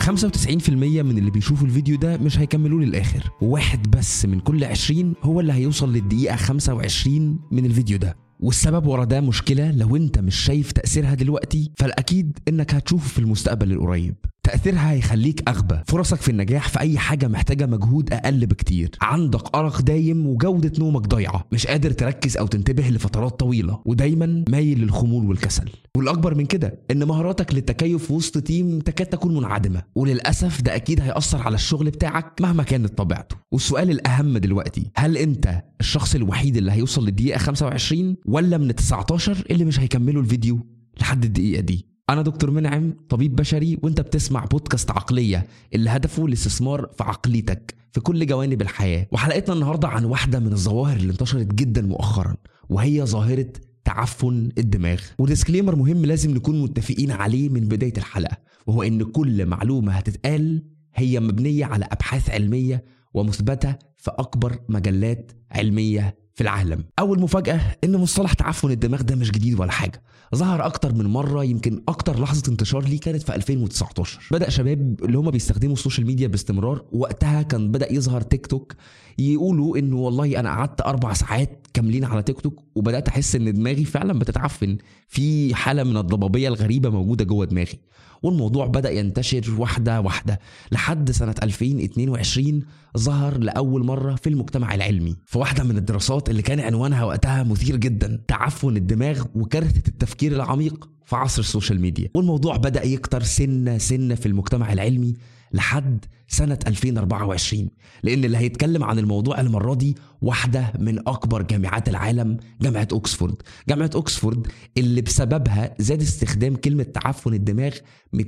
95% من اللي بيشوفوا الفيديو ده مش هيكملوه للاخر وواحد بس من كل 20 هو اللي هيوصل للدقيقه 25 من الفيديو ده والسبب ورا ده مشكله لو انت مش شايف تاثيرها دلوقتي فالاكيد انك هتشوفه في المستقبل القريب تأثيرها هيخليك أغبى فرصك في النجاح في أي حاجة محتاجة مجهود أقل بكتير عندك أرق دايم وجودة نومك ضايعة مش قادر تركز أو تنتبه لفترات طويلة ودايما مايل للخمول والكسل والأكبر من كده إن مهاراتك للتكيف وسط تيم تكاد تكون منعدمة وللأسف ده أكيد هيأثر على الشغل بتاعك مهما كانت طبيعته والسؤال الأهم دلوقتي هل أنت الشخص الوحيد اللي هيوصل للدقيقة 25 ولا من ال 19 اللي مش هيكملوا الفيديو لحد الدقيقة دي أنا دكتور منعم طبيب بشري وأنت بتسمع بودكاست عقلية اللي هدفه الاستثمار في عقليتك في كل جوانب الحياة وحلقتنا النهاردة عن واحدة من الظواهر اللي انتشرت جدا مؤخرا وهي ظاهرة تعفن الدماغ وديسكليمر مهم لازم نكون متفقين عليه من بداية الحلقة وهو إن كل معلومة هتتقال هي مبنية على أبحاث علمية ومثبتة في أكبر مجلات علمية في العالم اول مفاجاه ان مصطلح تعفن الدماغ ده مش جديد ولا حاجه ظهر اكتر من مره يمكن اكتر لحظه انتشار ليه كانت في 2019 بدا شباب اللي هم بيستخدموا السوشيال ميديا باستمرار وقتها كان بدا يظهر تيك توك يقولوا انه والله انا قعدت اربع ساعات كاملين على تيك توك وبدات احس ان دماغي فعلا بتتعفن في حاله من الضبابيه الغريبه موجوده جوه دماغي والموضوع بدا ينتشر واحده واحده لحد سنه 2022 ظهر لاول مره في المجتمع العلمي في واحده من الدراسات اللي كان عنوانها وقتها مثير جدا تعفن الدماغ وكارثه التفكير العميق في عصر السوشيال ميديا والموضوع بدا يكتر سنه سنه في المجتمع العلمي لحد سنة 2024 لأن اللي هيتكلم عن الموضوع المرة دي واحدة من أكبر جامعات العالم جامعة أكسفورد جامعة أكسفورد اللي بسببها زاد استخدام كلمة تعفن الدماغ 230%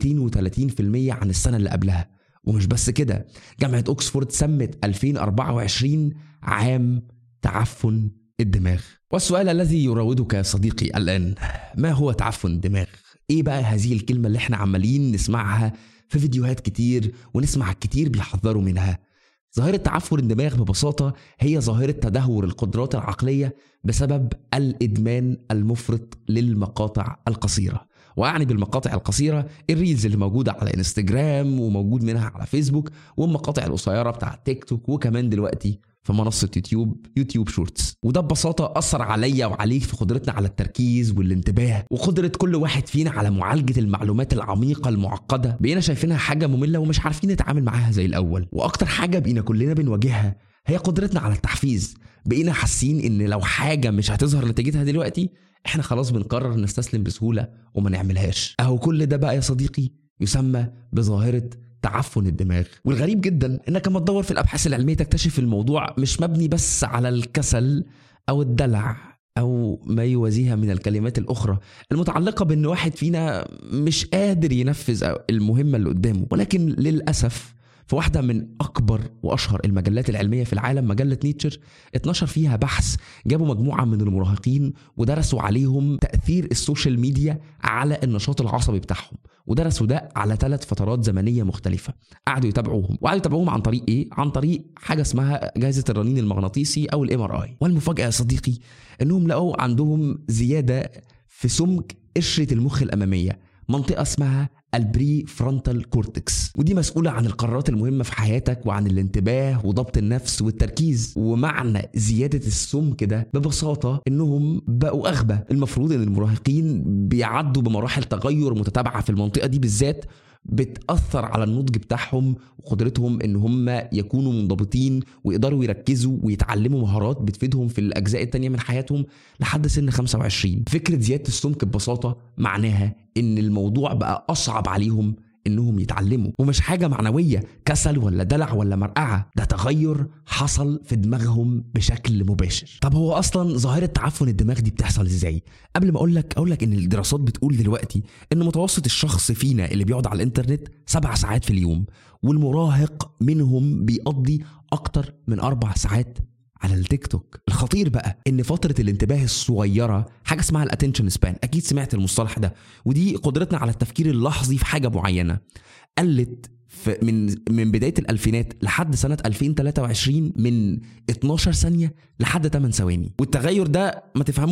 عن السنة اللي قبلها ومش بس كده جامعة أكسفورد سمت 2024 عام تعفن الدماغ والسؤال الذي يراودك يا صديقي الآن ما هو تعفن الدماغ؟ ايه بقى هذه الكلمة اللي احنا عمالين نسمعها في فيديوهات كتير ونسمع كتير بيحذروا منها ظاهرة تعفن الدماغ ببساطة هي ظاهرة تدهور القدرات العقلية بسبب الإدمان المفرط للمقاطع القصيرة وأعني بالمقاطع القصيرة الريلز اللي موجودة على انستجرام وموجود منها على فيسبوك والمقاطع القصيرة بتاع تيك توك وكمان دلوقتي في منصة يوتيوب يوتيوب شورتس وده ببساطة أثر عليا وعليك في قدرتنا على التركيز والانتباه وقدرة كل واحد فينا على معالجة المعلومات العميقة المعقدة بقينا شايفينها حاجة مملة ومش عارفين نتعامل معاها زي الأول وأكتر حاجة بقينا كلنا بنواجهها هي قدرتنا على التحفيز بقينا حاسين إن لو حاجة مش هتظهر نتيجتها دلوقتي احنا خلاص بنقرر نستسلم بسهولة وما نعملهاش أهو كل ده بقى يا صديقي يسمى بظاهرة تعفن الدماغ والغريب جدا انك لما تدور في الابحاث العلميه تكتشف الموضوع مش مبني بس على الكسل او الدلع او ما يوازيها من الكلمات الاخرى المتعلقه بان واحد فينا مش قادر ينفذ المهمه اللي قدامه ولكن للاسف في واحدة من أكبر وأشهر المجلات العلمية في العالم مجلة نيتشر اتنشر فيها بحث جابوا مجموعة من المراهقين ودرسوا عليهم تأثير السوشيال ميديا على النشاط العصبي بتاعهم ودرسوا ده على ثلاث فترات زمنية مختلفة قعدوا يتابعوهم وقعدوا يتابعوهم عن طريق إيه؟ عن طريق حاجة اسمها جائزة الرنين المغناطيسي أو الام ار اي والمفاجأة يا صديقي إنهم لقوا عندهم زيادة في سمك قشرة المخ الأمامية منطقة اسمها البري فرونتال كورتكس ودي مسؤولة عن القرارات المهمة في حياتك وعن الانتباه وضبط النفس والتركيز ومعنى زيادة السمك ده ببساطة انهم بقوا اغبى المفروض ان المراهقين بيعدوا بمراحل تغير متتابعة في المنطقة دي بالذات بتأثر على النضج بتاعهم وقدرتهم ان هم يكونوا منضبطين ويقدروا يركزوا ويتعلموا مهارات بتفيدهم في الاجزاء التانية من حياتهم لحد سن 25 فكرة زيادة السمك ببساطة معناها ان الموضوع بقى اصعب عليهم انهم يتعلموا ومش حاجه معنويه كسل ولا دلع ولا مرقعه ده تغير حصل في دماغهم بشكل مباشر طب هو اصلا ظاهره تعفن الدماغ دي بتحصل ازاي قبل ما اقول لك اقول لك ان الدراسات بتقول دلوقتي ان متوسط الشخص فينا اللي بيقعد على الانترنت سبع ساعات في اليوم والمراهق منهم بيقضي اكتر من اربع ساعات على التيك توك الخطير بقى ان فتره الانتباه الصغيره حاجه اسمها الاتنشن سبان اكيد سمعت المصطلح ده ودي قدرتنا على التفكير اللحظي في حاجه معينه قلت في من من بدايه الالفينات لحد سنه 2023 من 12 ثانيه لحد 8 ثواني والتغير ده ما تفهموش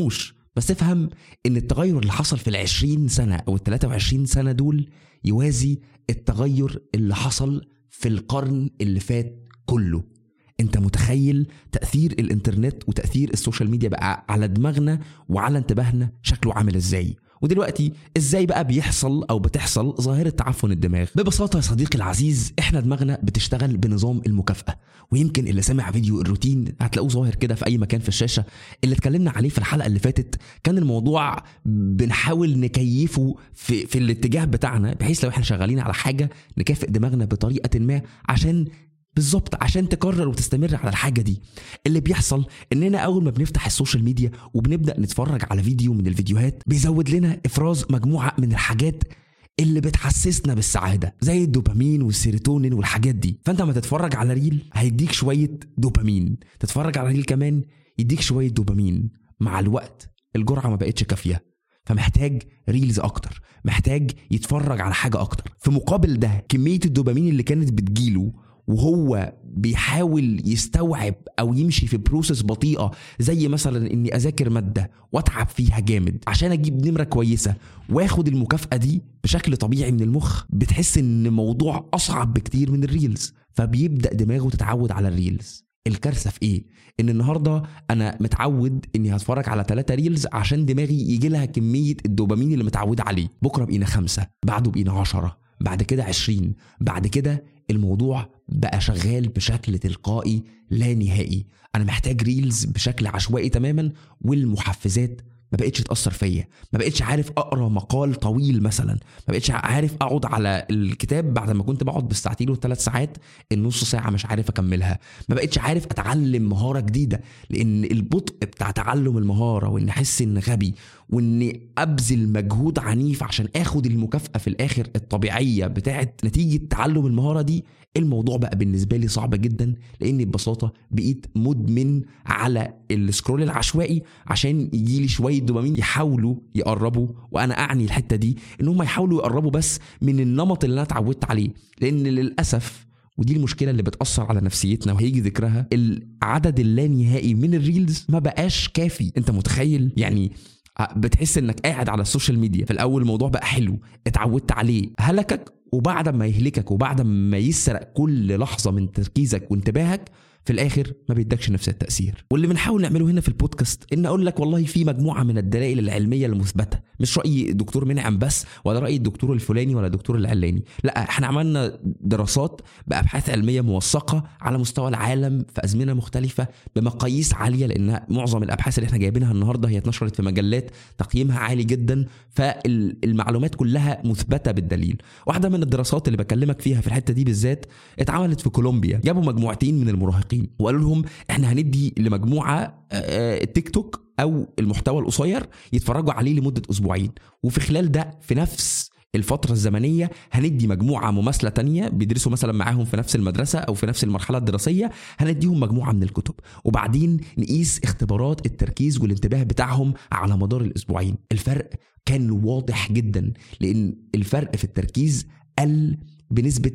بس افهم ان التغير اللي حصل في العشرين سنة او التلاتة وعشرين سنة دول يوازي التغير اللي حصل في القرن اللي فات كله انت متخيل تأثير الانترنت وتأثير السوشيال ميديا بقى على دماغنا وعلى انتباهنا شكله عامل ازاي ودلوقتي ازاي بقى بيحصل او بتحصل ظاهره تعفن الدماغ ببساطه يا صديقي العزيز احنا دماغنا بتشتغل بنظام المكافاه ويمكن اللي سمع فيديو الروتين هتلاقوه ظاهر كده في اي مكان في الشاشه اللي اتكلمنا عليه في الحلقه اللي فاتت كان الموضوع بنحاول نكيفه في في الاتجاه بتاعنا بحيث لو احنا شغالين على حاجه نكافئ دماغنا بطريقه ما عشان بالظبط عشان تكرر وتستمر على الحاجه دي اللي بيحصل اننا اول ما بنفتح السوشيال ميديا وبنبدا نتفرج على فيديو من الفيديوهات بيزود لنا افراز مجموعه من الحاجات اللي بتحسسنا بالسعاده زي الدوبامين والسيروتونين والحاجات دي فانت لما تتفرج على ريل هيديك شويه دوبامين تتفرج على ريل كمان يديك شويه دوبامين مع الوقت الجرعه ما بقتش كافيه فمحتاج ريلز اكتر محتاج يتفرج على حاجه اكتر في مقابل ده كميه الدوبامين اللي كانت بتجيله وهو بيحاول يستوعب او يمشي في بروسس بطيئه زي مثلا اني اذاكر ماده واتعب فيها جامد عشان اجيب نمره كويسه واخد المكافاه دي بشكل طبيعي من المخ بتحس ان الموضوع اصعب بكتير من الريلز فبيبدا دماغه تتعود على الريلز الكارثه في ايه؟ ان النهارده انا متعود اني هتفرج على ثلاثة ريلز عشان دماغي يجي لها كميه الدوبامين اللي متعود عليه، بكره بقينا خمسه، بعده بقينا عشرة، بعد كده عشرين، بعد كده الموضوع بقى شغال بشكل تلقائي لا نهائي انا محتاج ريلز بشكل عشوائي تماما والمحفزات ما بقتش تاثر فيا ما بقتش عارف اقرا مقال طويل مثلا ما بقتش عارف اقعد على الكتاب بعد ما كنت بقعد بالساعتين والثلاث ساعات النص ساعه مش عارف اكملها ما بقتش عارف اتعلم مهاره جديده لان البطء بتاع تعلم المهاره وان احس ان غبي واني ابذل مجهود عنيف عشان اخد المكافاه في الاخر الطبيعيه بتاعه نتيجه تعلم المهاره دي الموضوع بقى بالنسبه لي صعب جدا لاني ببساطه بقيت مدمن على السكرول العشوائي عشان يجي لي شويه دوبامين يحاولوا يقربوا وانا اعني الحته دي ان هم يحاولوا يقربوا بس من النمط اللي انا اتعودت عليه لان للاسف ودي المشكله اللي بتاثر على نفسيتنا وهيجي ذكرها العدد اللانهائي من الريلز ما بقاش كافي انت متخيل يعني بتحس انك قاعد على السوشيال ميديا في الاول الموضوع بقى حلو اتعودت عليه هلكك وبعد ما يهلكك وبعد ما يسرق كل لحظه من تركيزك وانتباهك في الاخر ما بيدكش نفس التاثير واللي بنحاول نعمله هنا في البودكاست ان اقول لك والله في مجموعه من الدلائل العلميه المثبته مش راي الدكتور منعم بس ولا راي الدكتور الفلاني ولا الدكتور العلاني لا احنا عملنا دراسات بابحاث علميه موثقه على مستوى العالم في ازمنه مختلفه بمقاييس عاليه لان معظم الابحاث اللي احنا جايبينها النهارده هي اتنشرت في مجلات تقييمها عالي جدا فالمعلومات كلها مثبته بالدليل واحده من الدراسات اللي بكلمك فيها في الحته دي بالذات اتعملت في كولومبيا جابوا مجموعتين من المراهقين وقالوا لهم احنا هندي لمجموعه التيك توك او المحتوى القصير يتفرجوا عليه لمده اسبوعين وفي خلال ده في نفس الفترة الزمنية هندي مجموعة مماثلة تانية بيدرسوا مثلا معاهم في نفس المدرسة أو في نفس المرحلة الدراسية هنديهم مجموعة من الكتب وبعدين نقيس اختبارات التركيز والانتباه بتاعهم على مدار الأسبوعين الفرق كان واضح جدا لأن الفرق في التركيز قل بنسبة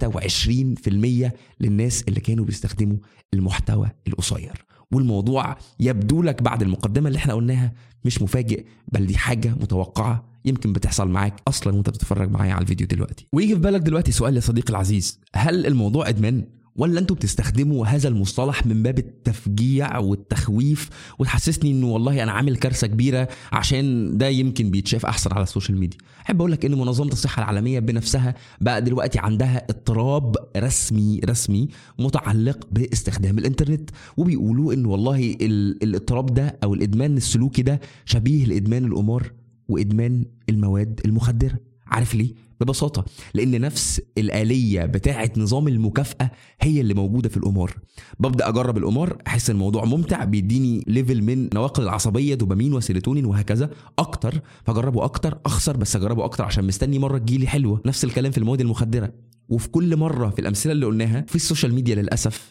23% للناس اللي كانوا بيستخدموا المحتوى القصير والموضوع يبدو لك بعد المقدمة اللي احنا قلناها مش مفاجئ بل دي حاجة متوقعة يمكن بتحصل معاك اصلا وانت بتتفرج معايا على الفيديو دلوقتي ويجي في بالك دلوقتي سؤال يا صديقي العزيز هل الموضوع ادمان ولا انتوا بتستخدموا هذا المصطلح من باب التفجيع والتخويف وتحسسني انه والله انا عامل كارثه كبيره عشان ده يمكن بيتشاف احسن على السوشيال ميديا احب اقول لك ان منظمه الصحه العالميه بنفسها بقى دلوقتي عندها اضطراب رسمي رسمي متعلق باستخدام الانترنت وبيقولوا ان والله الاضطراب ده او الادمان السلوكي ده شبيه لادمان القمار وادمان المواد المخدره عارف ليه ببساطه لان نفس الاليه بتاعه نظام المكافاه هي اللي موجوده في القمار ببدا اجرب القمار احس الموضوع ممتع بيديني ليفل من نواقل العصبيه دوبامين وسيروتونين وهكذا اكتر فاجربه اكتر اخسر بس اجربه اكتر عشان مستني مره تجيلي حلوه نفس الكلام في المواد المخدره وفي كل مره في الامثله اللي قلناها في السوشيال ميديا للاسف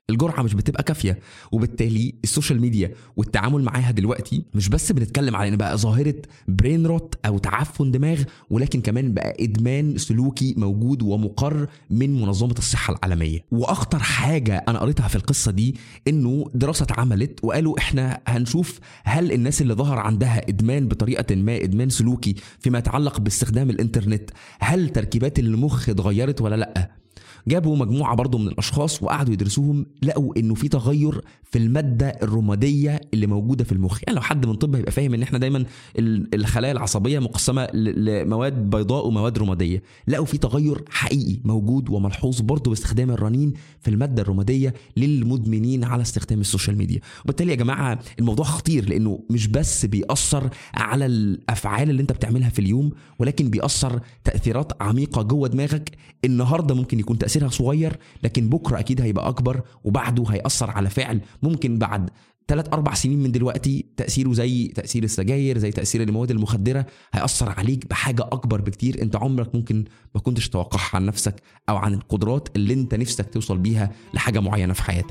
الجرعه مش بتبقى كافيه وبالتالي السوشيال ميديا والتعامل معاها دلوقتي مش بس بنتكلم على ان بقى ظاهره برين روت او تعفن دماغ ولكن كمان بقى ادمان سلوكي موجود ومقر من منظمه الصحه العالميه واخطر حاجه انا قريتها في القصه دي انه دراسه اتعملت وقالوا احنا هنشوف هل الناس اللي ظهر عندها ادمان بطريقه ما ادمان سلوكي فيما يتعلق باستخدام الانترنت هل تركيبات المخ اتغيرت ولا لا جابوا مجموعه برضو من الاشخاص وقعدوا يدرسوهم لقوا انه في تغير في الماده الرماديه اللي موجوده في المخ يعني لو حد من طب هيبقى فاهم ان احنا دايما ال- الخلايا العصبيه مقسمه ل- لمواد بيضاء ومواد رماديه لقوا في تغير حقيقي موجود وملحوظ برضو باستخدام الرنين في الماده الرماديه للمدمنين على استخدام السوشيال ميديا وبالتالي يا جماعه الموضوع خطير لانه مش بس بيأثر على الافعال اللي انت بتعملها في اليوم ولكن بيأثر تأثيرات عميقه جوه دماغك النهارده ممكن يكون تأثيرها صغير لكن بكره اكيد هيبقى اكبر وبعده هيأثر على فعل ممكن بعد ثلاث اربع سنين من دلوقتي تاثيره زي تاثير السجاير زي تاثير المواد المخدره هياثر عليك بحاجه اكبر بكتير انت عمرك ممكن ما كنتش تتوقعها عن نفسك او عن القدرات اللي انت نفسك توصل بيها لحاجه معينه في حياتك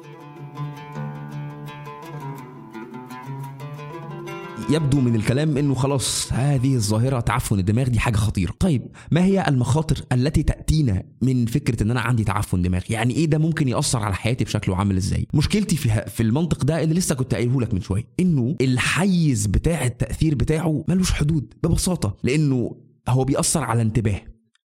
يبدو من الكلام انه خلاص هذه الظاهره تعفن الدماغ دي حاجه خطيره طيب ما هي المخاطر التي تاتينا من فكره ان انا عندي تعفن دماغ يعني ايه ده ممكن ياثر على حياتي بشكله عامل ازاي مشكلتي في في المنطق ده اللي لسه كنت قايله لك من شويه انه الحيز بتاع التاثير بتاعه ملوش حدود ببساطه لانه هو بيأثر على انتباه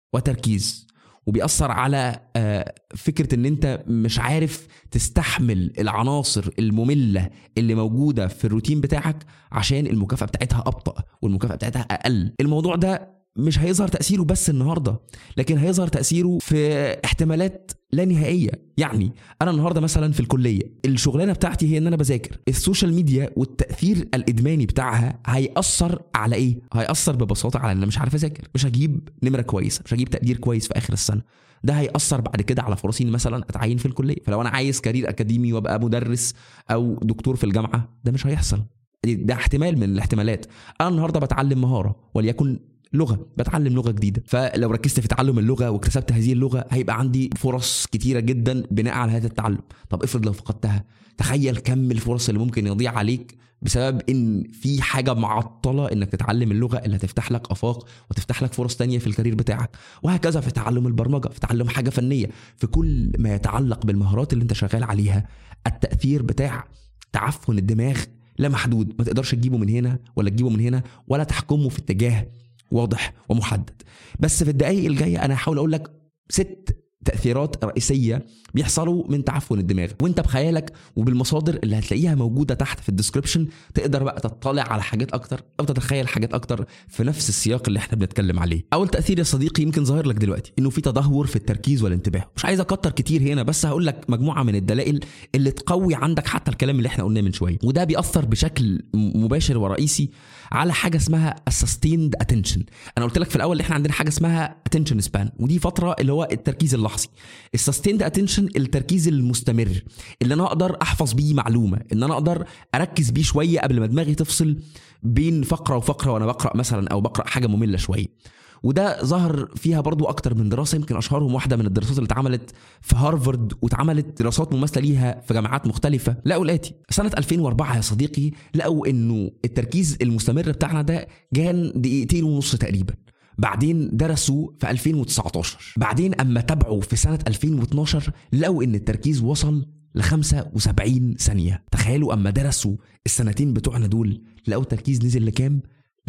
وتركيز وبيأثر على آه، فكرة ان انت مش عارف تستحمل العناصر المملة اللي موجودة في الروتين بتاعك عشان المكافأة بتاعتها أبطأ والمكافأة بتاعتها أقل الموضوع ده مش هيظهر تأثيره بس النهاردة لكن هيظهر تأثيره في احتمالات لا نهائية يعني أنا النهاردة مثلا في الكلية الشغلانة بتاعتي هي إن أنا بذاكر السوشيال ميديا والتأثير الإدماني بتاعها هيأثر على إيه؟ هيأثر ببساطة على إن أنا مش عارف أذاكر مش هجيب نمرة كويسة مش هجيب تقدير كويس في آخر السنة ده هيأثر بعد كده على فرصي إني مثلا اتعين في الكليه فلو انا عايز كارير اكاديمي وابقى مدرس او دكتور في الجامعه ده مش هيحصل ده احتمال من الاحتمالات انا النهارده بتعلم مهاره وليكن لغه بتعلم لغه جديده فلو ركزت في تعلم اللغه واكتسبت هذه اللغه هيبقى عندي فرص كتيره جدا بناء على هذا التعلم طب افرض لو فقدتها تخيل كم الفرص اللي ممكن يضيع عليك بسبب ان في حاجه معطله انك تتعلم اللغه اللي هتفتح لك افاق وتفتح لك فرص تانية في الكارير بتاعك وهكذا في تعلم البرمجه في تعلم حاجه فنيه في كل ما يتعلق بالمهارات اللي انت شغال عليها التاثير بتاع تعفن الدماغ لا محدود ما تقدرش تجيبه من هنا ولا تجيبه من هنا ولا تحكمه في اتجاه واضح ومحدد بس في الدقائق الجايه انا هحاول اقول لك ست تاثيرات رئيسيه بيحصلوا من تعفن الدماغ وانت بخيالك وبالمصادر اللي هتلاقيها موجوده تحت في الديسكربشن تقدر بقى تطلع على حاجات اكتر او تتخيل حاجات اكتر في نفس السياق اللي احنا بنتكلم عليه اول تاثير يا صديقي يمكن ظاهر لك دلوقتي انه في تدهور في التركيز والانتباه مش عايز اكتر كتير هنا بس هقول لك مجموعه من الدلائل اللي تقوي عندك حتى الكلام اللي احنا قلناه من شويه وده بيأثر بشكل مباشر ورئيسي على حاجه اسمها السستيند اتنشن انا قلت لك في الاول ان احنا عندنا حاجه اسمها اتنشن سبان ودي فتره اللي هو التركيز اللحظي السستيند اتنشن التركيز المستمر اللي انا اقدر احفظ بيه معلومه ان انا اقدر اركز بيه شويه قبل ما دماغي تفصل بين فقره وفقره وانا بقرا مثلا او بقرا حاجه ممله شويه وده ظهر فيها برضو اكتر من دراسه يمكن اشهرهم واحده من الدراسات اللي اتعملت في هارفارد واتعملت دراسات مماثله ليها في جامعات مختلفه لقوا الاتي سنه 2004 يا صديقي لقوا انه التركيز المستمر بتاعنا ده كان دقيقتين ونص تقريبا بعدين درسوا في 2019 بعدين اما تابعوا في سنه 2012 لقوا ان التركيز وصل ل 75 ثانيه تخيلوا اما درسوا السنتين بتوعنا دول لقوا التركيز نزل لكام ل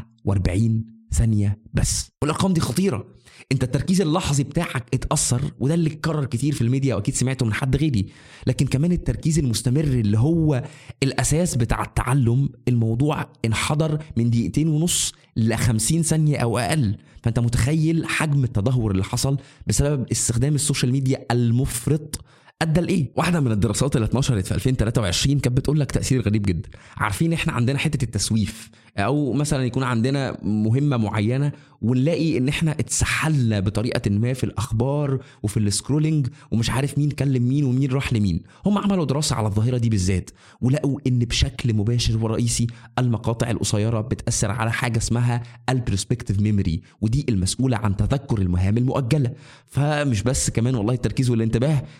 47 ثانيه بس والارقام دي خطيره انت التركيز اللحظي بتاعك اتاثر وده اللي اتكرر كتير في الميديا واكيد سمعته من حد غيري لكن كمان التركيز المستمر اللي هو الاساس بتاع التعلم الموضوع انحدر من دقيقتين ونص ل 50 ثانيه او اقل فانت متخيل حجم التدهور اللي حصل بسبب استخدام السوشيال ميديا المفرط ادى لايه؟ واحده من الدراسات اللي اتنشرت في 2023 كانت بتقول لك تاثير غريب جدا، عارفين احنا عندنا حته التسويف او مثلا يكون عندنا مهمه معينه ونلاقي ان احنا اتسحلنا بطريقه ما في الاخبار وفي السكرولينج ومش عارف مين كلم مين ومين راح لمين، هم عملوا دراسه على الظاهره دي بالذات ولقوا ان بشكل مباشر ورئيسي المقاطع القصيره بتاثر على حاجه اسمها البرسبكتيف ميموري ودي المسؤوله عن تذكر المهام المؤجله، فمش بس كمان والله التركيز والانتباه ده كمان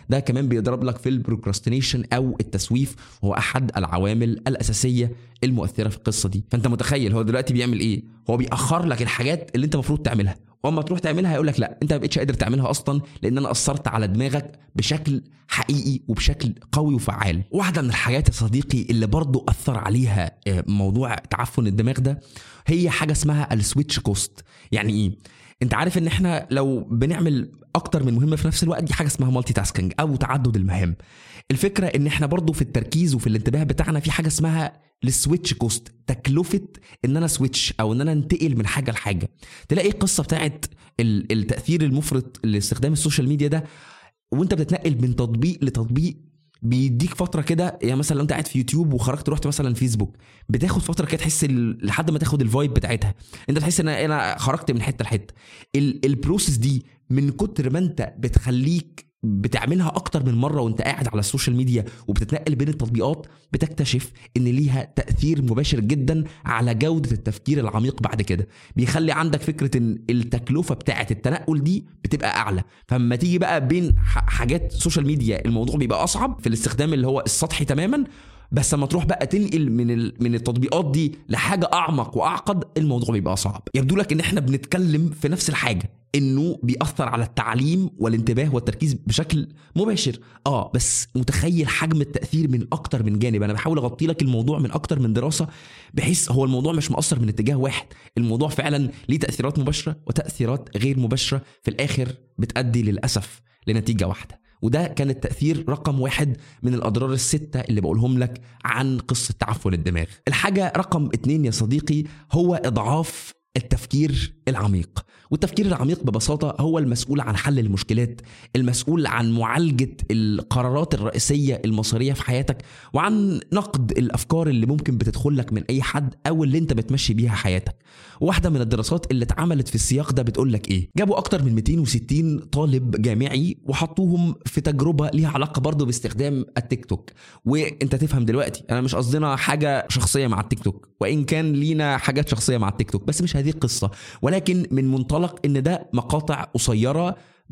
كمان بيضرب لك في البروكراستينيشن او التسويف وهو احد العوامل الاساسيه المؤثره في القصه دي فانت متخيل هو دلوقتي بيعمل ايه هو بيأخر لك الحاجات اللي انت المفروض تعملها واما تروح تعملها هيقول لك لا انت ما بقتش قادر تعملها اصلا لان انا اثرت على دماغك بشكل حقيقي وبشكل قوي وفعال واحده من الحاجات يا صديقي اللي برضو اثر عليها آه، موضوع تعفن الدماغ ده هي حاجه اسمها السويتش كوست يعني ايه انت عارف ان احنا لو بنعمل اكتر من مهمه في نفس الوقت دي حاجه اسمها مالتي تاسكينج او تعدد المهام الفكره ان احنا برضو في التركيز وفي الانتباه بتاعنا في حاجه اسمها السويتش كوست تكلفه ان انا سويتش او ان انا انتقل من حاجه لحاجه تلاقي القصه بتاعت ال- التاثير المفرط لاستخدام السوشيال ميديا ده وانت بتتنقل من تطبيق لتطبيق بيديك فتره كده يعني مثلا لو انت قاعد في يوتيوب وخرجت رحت مثلا فيسبوك بتاخد فتره كده تحس ال- لحد ما تاخد الفايب بتاعتها انت تحس ان انا خرجت من حته لحته ال- البروسيس دي من كتر ما انت بتخليك بتعملها اكتر من مره وانت قاعد على السوشيال ميديا وبتتنقل بين التطبيقات بتكتشف ان ليها تاثير مباشر جدا على جوده التفكير العميق بعد كده بيخلي عندك فكره ان التكلفه بتاعه التنقل دي بتبقى اعلى فلما تيجي بقى بين ح- حاجات سوشيال ميديا الموضوع بيبقى اصعب في الاستخدام اللي هو السطحي تماما بس لما تروح بقى تنقل من ال... من التطبيقات دي لحاجه اعمق واعقد الموضوع بيبقى صعب يبدو لك ان احنا بنتكلم في نفس الحاجه انه بيأثر على التعليم والانتباه والتركيز بشكل مباشر اه بس متخيل حجم التأثير من اكتر من جانب انا بحاول اغطي لك الموضوع من اكتر من دراسة بحيث هو الموضوع مش مؤثر من اتجاه واحد الموضوع فعلا ليه تأثيرات مباشرة وتأثيرات غير مباشرة في الاخر بتأدي للأسف لنتيجة واحدة وده كان التأثير رقم واحد من الأضرار الستة اللي بقولهم لك عن قصة تعفن الدماغ الحاجة رقم اتنين يا صديقي هو إضعاف التفكير العميق والتفكير العميق ببساطة هو المسؤول عن حل المشكلات المسؤول عن معالجة القرارات الرئيسية المصيرية في حياتك وعن نقد الأفكار اللي ممكن بتدخل لك من أي حد أو اللي أنت بتمشي بيها حياتك واحدة من الدراسات اللي اتعملت في السياق ده بتقول لك إيه جابوا أكتر من 260 طالب جامعي وحطوهم في تجربة ليها علاقة برضه باستخدام التيك توك وانت تفهم دلوقتي انا مش قصدنا حاجه شخصيه مع التيك توك وان كان لينا حاجات شخصيه مع التيك توك بس مش هذه القصه ولكن من منطلق ان ده مقاطع قصيره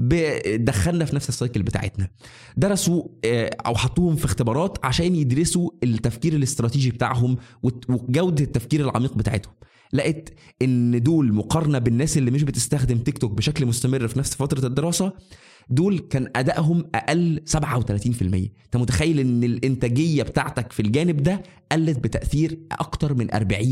دخلنا في نفس السايكل بتاعتنا درسوا آه، او حطوهم في اختبارات عشان يدرسوا التفكير الاستراتيجي بتاعهم وت- وجوده التفكير العميق بتاعتهم لقيت ان دول مقارنه بالناس اللي مش بتستخدم تيك توك بشكل مستمر في نفس فتره الدراسه دول كان ادائهم اقل 37% انت متخيل ان الانتاجيه بتاعتك في الجانب ده قلت بتاثير اكتر من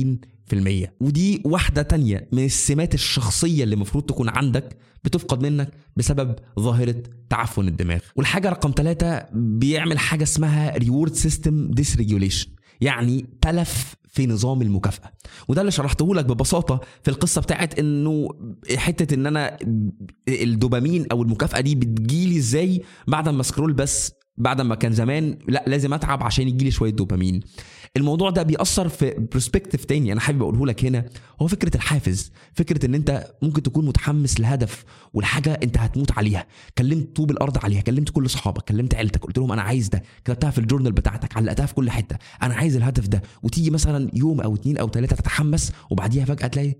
40% ودي واحده تانية من السمات الشخصيه اللي المفروض تكون عندك بتفقد منك بسبب ظاهره تعفن الدماغ والحاجه رقم ثلاثة بيعمل حاجه اسمها ريورد سيستم ديسريجوليشن يعني تلف في نظام المكافأة وده اللي شرحته لك ببساطة في القصة بتاعت انه حتة ان انا الدوبامين او المكافأة دي بتجيلي ازاي بعد ما سكرول بس بعد ما كان زمان لا لازم اتعب عشان يجيلي شويه دوبامين الموضوع ده بيأثر في برسبكتيف تاني انا حابب اقوله لك هنا هو فكره الحافز فكره ان انت ممكن تكون متحمس لهدف والحاجه انت هتموت عليها كلمت طوب الارض عليها كلمت كل اصحابك كلمت عيلتك قلت لهم انا عايز ده كتبتها في الجورنال بتاعتك علقتها في كل حته انا عايز الهدف ده وتيجي مثلا يوم او اتنين او ثلاثه تتحمس وبعديها فجاه تلاقي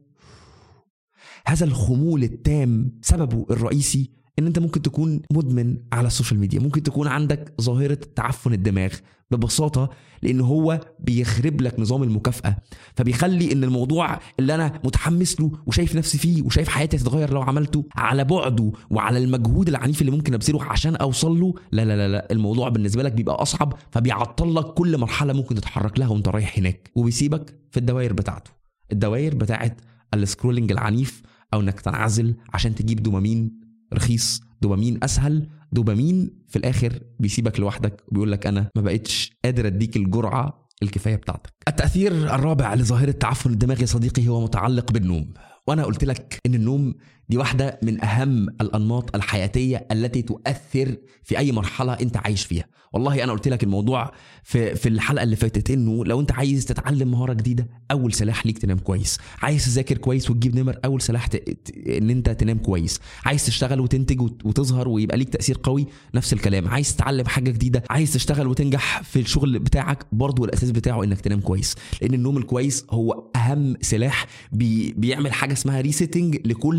هذا الخمول التام سببه الرئيسي ان انت ممكن تكون مدمن على السوشيال ميديا ممكن تكون عندك ظاهره تعفن الدماغ ببساطه لان هو بيخرب لك نظام المكافاه فبيخلي ان الموضوع اللي انا متحمس له وشايف نفسي فيه وشايف حياتي هتتغير لو عملته على بعده وعلى المجهود العنيف اللي ممكن ابذله عشان اوصل له لا لا لا لا الموضوع بالنسبه لك بيبقى اصعب فبيعطل لك كل مرحله ممكن تتحرك لها وانت رايح هناك وبيسيبك في الدوائر بتاعته الدوائر بتاعت السكرولنج العنيف او انك تنعزل عشان تجيب دوبامين رخيص دوبامين اسهل دوبامين في الاخر بيسيبك لوحدك وبيقول لك انا ما بقتش قادر اديك الجرعه الكفايه بتاعتك التاثير الرابع لظاهره تعفن الدماغ يا صديقي هو متعلق بالنوم وانا قلت لك ان النوم دي واحده من اهم الانماط الحياتيه التي تؤثر في اي مرحله انت عايش فيها والله انا قلت لك الموضوع في في الحلقه اللي فاتت انه لو انت عايز تتعلم مهاره جديده اول سلاح ليك تنام كويس عايز تذاكر كويس وتجيب نمر اول سلاح ت... ت... ان انت تنام كويس عايز تشتغل وتنتج وت... وتظهر ويبقى ليك تاثير قوي نفس الكلام عايز تتعلم حاجه جديده عايز تشتغل وتنجح في الشغل بتاعك برضو الاساس بتاعه انك تنام كويس لان النوم الكويس هو اهم سلاح بي... بيعمل حاجه حاجه اسمها ريسيتنج لكل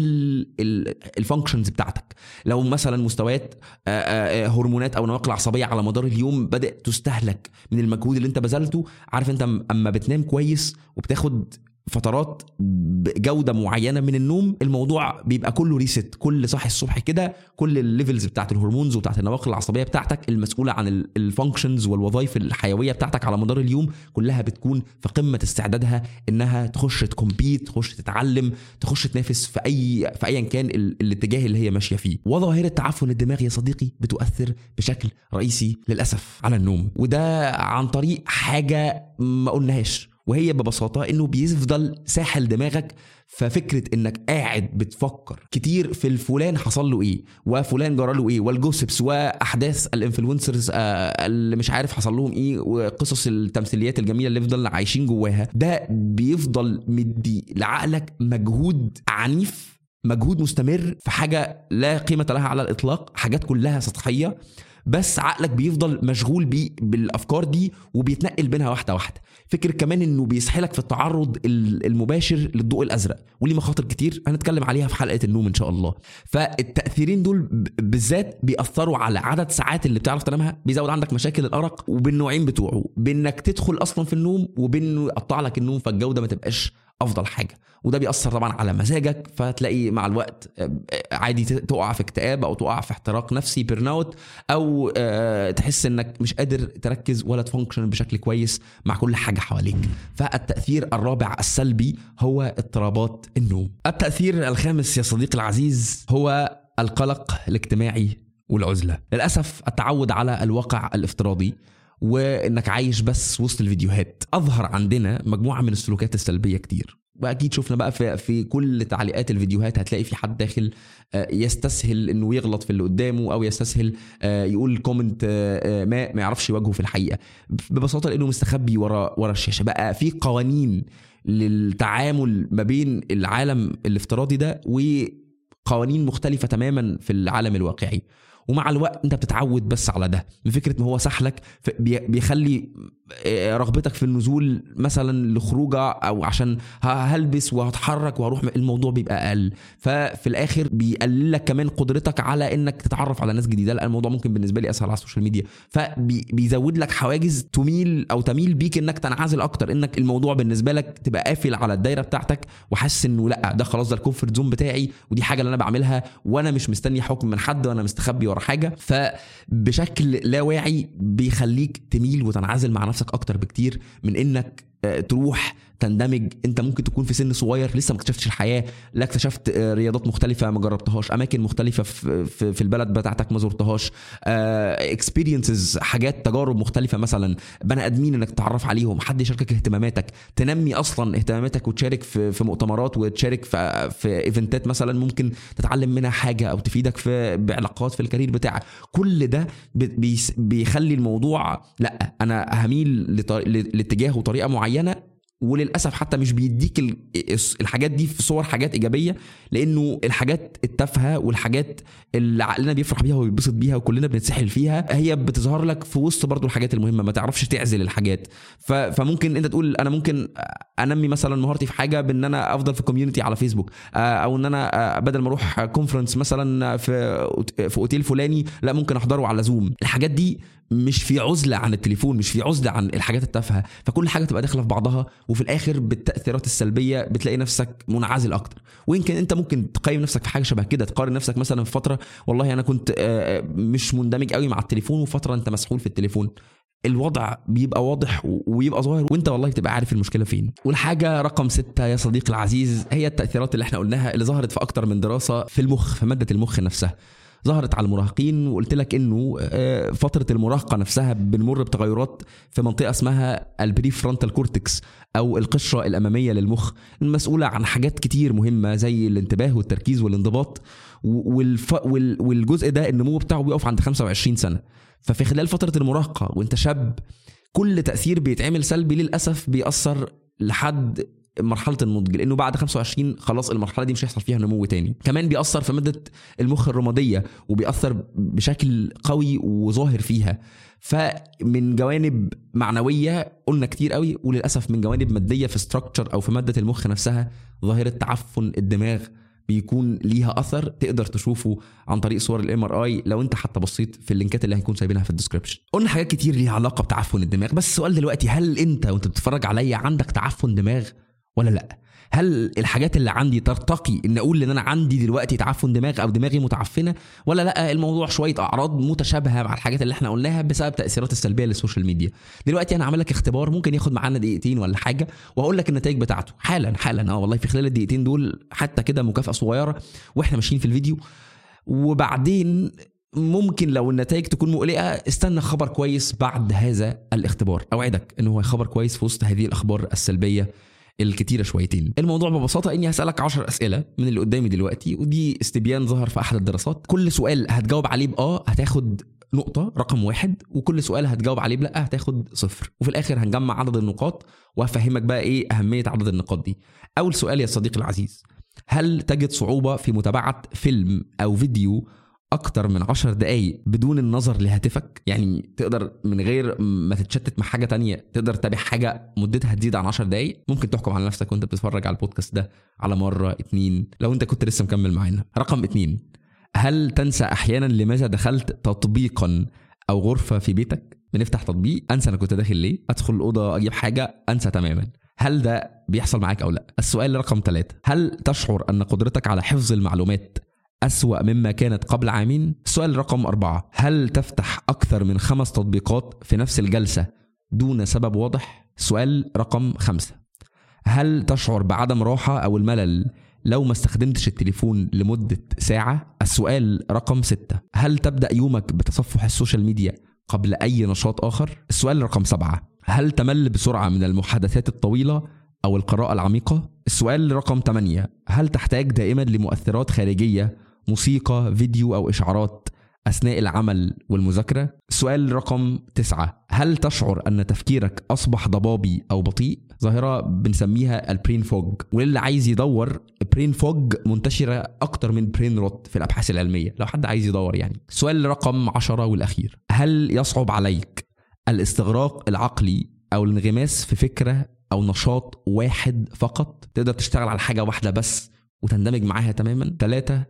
الفانكشنز بتاعتك لو مثلا مستويات آه، آه، آه، هرمونات او نواقل عصبيه على مدار اليوم بدات تستهلك من المجهود اللي انت بذلته عارف انت اما بتنام كويس وبتاخد فترات بجوده معينه من النوم الموضوع بيبقى كله ريست كل صاحي الصبح كده كل الليفلز بتاعت الهرمونز وبتاعت النواقل العصبيه بتاعتك المسؤوله عن الفانكشنز والوظائف الحيويه بتاعتك على مدار اليوم كلها بتكون في قمه استعدادها انها تخش تكمبيت تخش تتعلم تخش تنافس في اي في ايا كان الاتجاه اللي هي ماشيه فيه وظاهره تعفن الدماغ يا صديقي بتؤثر بشكل رئيسي للاسف على النوم وده عن طريق حاجه ما قلناهاش وهي ببساطه انه بيفضل ساحل دماغك ففكره انك قاعد بتفكر كتير في الفلان حصل له ايه وفلان جرى له ايه والجوسبس واحداث الانفلونسرز آه، اللي مش عارف حصل لهم ايه وقصص التمثيليات الجميله اللي فضلنا عايشين جواها ده بيفضل مدي لعقلك مجهود عنيف مجهود مستمر في حاجه لا قيمه لها على الاطلاق حاجات كلها سطحيه بس عقلك بيفضل مشغول بيه بالافكار دي وبيتنقل بينها واحده واحده فكر كمان انه بيسحلك في التعرض المباشر للضوء الازرق وليه مخاطر كتير هنتكلم عليها في حلقه النوم ان شاء الله فالتاثيرين دول بالذات بيأثروا على عدد ساعات اللي بتعرف تنامها بيزود عندك مشاكل الارق وبالنوعين بتوعه بانك تدخل اصلا في النوم وبانه يقطع لك النوم فالجوده ما تبقاش افضل حاجه وده بيأثر طبعا على مزاجك فتلاقي مع الوقت آه، عادي تقع في اكتئاب او تقع في احتراق نفسي بيرن اوت او آه، تحس انك مش قادر تركز ولا تفانكشن بشكل كويس مع كل حاجه حواليك فالتاثير الرابع السلبي هو اضطرابات النوم التاثير الخامس يا صديقي العزيز هو القلق الاجتماعي والعزله للاسف التعود على الواقع الافتراضي وانك عايش بس وسط الفيديوهات اظهر عندنا مجموعه من السلوكات السلبيه كتير واكيد شفنا بقى في في كل تعليقات الفيديوهات هتلاقي في حد داخل آه، يستسهل انه يغلط في اللي قدامه او يستسهل آه، يقول كومنت آه، ما ما يعرفش يواجهه في الحقيقه ببساطه لانه مستخبي ورا ورا الشاشه بقى في قوانين للتعامل ما بين العالم الافتراضي ده وقوانين مختلفه تماما في العالم الواقعي ومع الوقت انت بتتعود بس على ده بفكره ما هو سحلك بيخلي آه، رغبتك في النزول مثلا لخروجه او عشان هلبس وهتحرك وهروح الموضوع بيبقى اقل ففي الاخر بيقلل لك كمان قدرتك على انك تتعرف على ناس جديده لان الموضوع ممكن بالنسبه لي اسهل على السوشيال ميديا فبيزود لك حواجز تميل او تميل بيك انك تنعزل اكتر انك الموضوع بالنسبه لك تبقى قافل على الدايره بتاعتك وحاسس انه لا ده خلاص ده الكومفورت زون بتاعي ودي حاجه اللي انا بعملها وانا مش مستني حكم من حد وانا مستخبي ورا حاجه فبشكل لا واعي بيخليك تميل وتنعزل مع نفسك اكتر بكتير من انك آه، تروح تندمج انت ممكن تكون في سن صغير لسه ما اكتشفتش الحياه لا اكتشفت آه، رياضات مختلفه ما جربتهاش اماكن مختلفه في, في, البلد بتاعتك ما زرتهاش اكسبيرينسز آه، حاجات تجارب مختلفه مثلا بني ادمين انك تتعرف عليهم حد يشاركك اهتماماتك تنمي اصلا اهتماماتك وتشارك في, في مؤتمرات وتشارك في, في ايفنتات مثلا ممكن تتعلم منها حاجه او تفيدك في بعلاقات في الكارير بتاعك كل ده بيخلي الموضوع لا انا هميل لاتجاه وطريقه معينه وللاسف حتى مش بيديك الحاجات دي في صور حاجات ايجابيه لانه الحاجات التافهه والحاجات اللي عقلنا بيفرح بيها وبيتبسط بيها وكلنا بنتسحل فيها هي بتظهر لك في وسط برضو الحاجات المهمه ما تعرفش تعزل الحاجات فممكن انت تقول انا ممكن انمي مثلا مهارتي في حاجه بان انا افضل في كوميونتي على فيسبوك آه، او ان انا آه، بدل ما اروح كونفرنس مثلا في في اوتيل فلاني لا ممكن احضره على زوم الحاجات دي مش في عزله عن التليفون مش في عزله عن الحاجات التافهه فكل حاجه تبقى داخله في بعضها وفي الاخر بالتاثيرات السلبيه بتلاقي نفسك منعزل اكتر ويمكن انت ممكن تقيم نفسك في حاجه شبه كده تقارن نفسك مثلا في فتره والله انا كنت آه، مش مندمج قوي مع التليفون وفتره انت مسحول في التليفون الوضع بيبقى واضح ويبقى ظاهر وانت والله تبقى عارف المشكله فين والحاجه رقم ستة يا صديقي العزيز هي التاثيرات اللي احنا قلناها اللي ظهرت في اكتر من دراسه في المخ في ماده المخ نفسها ظهرت على المراهقين وقلت لك انه آه، فتره المراهقه نفسها بنمر بتغيرات في منطقه اسمها البري فرونتال كورتكس او القشره الاماميه للمخ المسؤوله عن حاجات كتير مهمه زي الانتباه والتركيز والانضباط والف... والجزء ده النمو بتاعه بيقف عند 25 سنه ففي خلال فتره المراهقه وانت شاب كل تاثير بيتعمل سلبي للاسف بيأثر لحد مرحله النضج لانه بعد 25 خلاص المرحله دي مش هيحصل فيها نمو تاني كمان بيأثر في ماده المخ الرماديه وبيأثر بشكل قوي وظاهر فيها فمن جوانب معنويه قلنا كتير قوي وللاسف من جوانب ماديه في ستراكشر او في ماده المخ نفسها ظاهره تعفن الدماغ بيكون ليها اثر تقدر تشوفه عن طريق صور الام ار اي لو انت حتى بصيت في اللينكات اللي هنكون سايبينها في الديسكربشن قلنا حاجات كتير ليها علاقه بتعفن الدماغ بس السؤال دلوقتي هل انت وانت بتتفرج عليا عندك تعفن دماغ ولا لا هل الحاجات اللي عندي ترتقي ان اقول ان انا عندي دلوقتي تعفن دماغ او دماغي متعفنه ولا لا الموضوع شويه اعراض متشابهه مع الحاجات اللي احنا قلناها بسبب التاثيرات السلبيه للسوشيال ميديا دلوقتي انا عامل لك اختبار ممكن ياخد معانا دقيقتين ولا حاجه وهقول لك النتائج بتاعته حالا حالا اه والله في خلال الدقيقتين دول حتى كده مكافاه صغيره واحنا ماشيين في الفيديو وبعدين ممكن لو النتائج تكون مقلقه استنى خبر كويس بعد هذا الاختبار اوعدك ان هو خبر كويس في وسط هذه الاخبار السلبيه الكتيرة شويتين الموضوع ببساطة إني هسألك 10 أسئلة من اللي قدامي دلوقتي ودي استبيان ظهر في أحد الدراسات كل سؤال هتجاوب عليه بآه هتاخد نقطة رقم واحد وكل سؤال هتجاوب عليه بلا هتاخد صفر وفي الآخر هنجمع عدد النقاط وهفهمك بقى إيه أهمية عدد النقاط دي أول سؤال يا صديقي العزيز هل تجد صعوبة في متابعة فيلم أو فيديو اكتر من عشر دقايق بدون النظر لهاتفك يعني تقدر من غير ما تتشتت مع حاجه تانية تقدر تتابع حاجه مدتها تزيد عن 10 دقايق ممكن تحكم على نفسك وانت بتتفرج على البودكاست ده على مره اتنين لو انت كنت لسه مكمل معانا رقم اتنين هل تنسى احيانا لماذا دخلت تطبيقا او غرفه في بيتك بنفتح تطبيق انسى انا كنت داخل ليه ادخل الاوضه اجيب حاجه انسى تماما هل ده بيحصل معاك او لا السؤال رقم ثلاثة هل تشعر ان قدرتك على حفظ المعلومات أسوأ مما كانت قبل عامين؟ السؤال رقم أربعة هل تفتح أكثر من خمس تطبيقات في نفس الجلسة دون سبب واضح؟ سؤال رقم خمسة هل تشعر بعدم راحة أو الملل لو ما استخدمتش التليفون لمدة ساعة؟ السؤال رقم ستة هل تبدأ يومك بتصفح السوشيال ميديا قبل أي نشاط آخر؟ السؤال رقم سبعة هل تمل بسرعة من المحادثات الطويلة أو القراءة العميقة؟ السؤال رقم 8 هل تحتاج دائما لمؤثرات خارجية موسيقى فيديو أو إشعارات أثناء العمل والمذاكرة؟ سؤال رقم تسعة هل تشعر أن تفكيرك أصبح ضبابي أو بطيء؟ ظاهرة بنسميها البرين فوج واللي عايز يدور برين فوج منتشرة أكتر من برين روت في الأبحاث العلمية لو حد عايز يدور يعني سؤال رقم عشرة والأخير هل يصعب عليك الاستغراق العقلي أو الانغماس في فكرة أو نشاط واحد فقط تقدر تشتغل على حاجة واحدة بس وتندمج معاها تماما ثلاثة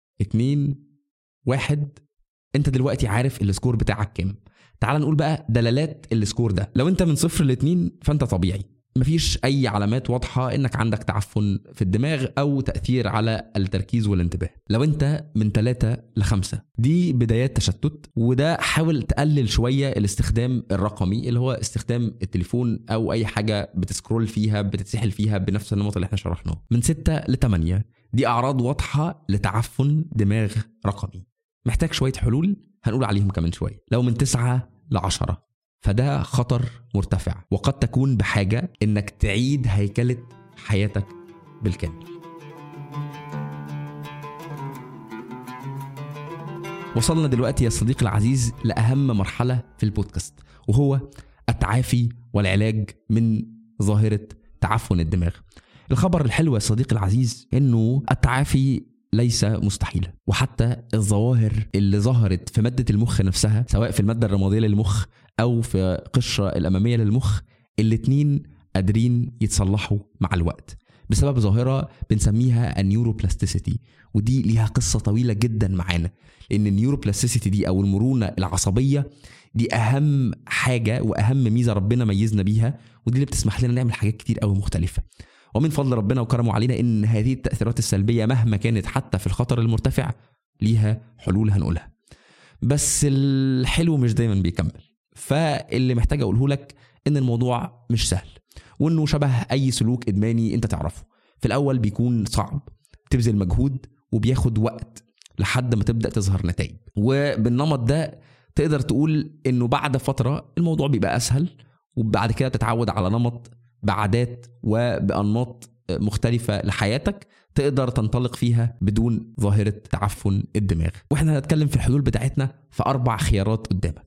اتنين واحد انت دلوقتي عارف السكور بتاعك كام تعال نقول بقى دلالات السكور ده لو انت من صفر لاتنين فانت طبيعي مفيش اي علامات واضحه انك عندك تعفن في الدماغ او تاثير على التركيز والانتباه لو انت من ثلاثة لخمسة دي بدايات تشتت وده حاول تقلل شويه الاستخدام الرقمي اللي هو استخدام التليفون او اي حاجه بتسكرول فيها بتتسحل فيها بنفس النمط اللي احنا شرحناه من ستة لثمانية دي اعراض واضحه لتعفن دماغ رقمي محتاج شويه حلول هنقول عليهم كمان شويه لو من تسعة لعشرة فده خطر مرتفع وقد تكون بحاجة انك تعيد هيكلة حياتك بالكامل وصلنا دلوقتي يا صديقي العزيز لأهم مرحلة في البودكاست وهو التعافي والعلاج من ظاهرة تعفن الدماغ الخبر الحلو يا صديقي العزيز انه التعافي ليس مستحيلا وحتى الظواهر اللي ظهرت في مادة المخ نفسها سواء في المادة الرمادية للمخ أو في القشرة الأمامية للمخ الاتنين قادرين يتصلحوا مع الوقت بسبب ظاهرة بنسميها النيوروبلاستيسيتي ودي ليها قصة طويلة جدا معانا لأن النيوروبلاستيسيتي دي أو المرونة العصبية دي أهم حاجة وأهم ميزة ربنا ميزنا بيها ودي اللي بتسمح لنا نعمل حاجات كتير قوي مختلفة ومن فضل ربنا وكرمه علينا ان هذه التاثيرات السلبيه مهما كانت حتى في الخطر المرتفع ليها حلول هنقولها بس الحلو مش دايما بيكمل فاللي محتاج اقوله لك ان الموضوع مش سهل وانه شبه اي سلوك ادماني انت تعرفه في الاول بيكون صعب بتبذل مجهود وبياخد وقت لحد ما تبدا تظهر نتائج وبالنمط ده تقدر تقول انه بعد فتره الموضوع بيبقى اسهل وبعد كده تتعود على نمط بعادات وبانماط مختلفه لحياتك تقدر تنطلق فيها بدون ظاهره تعفن الدماغ واحنا هنتكلم في الحلول بتاعتنا في اربع خيارات قدامك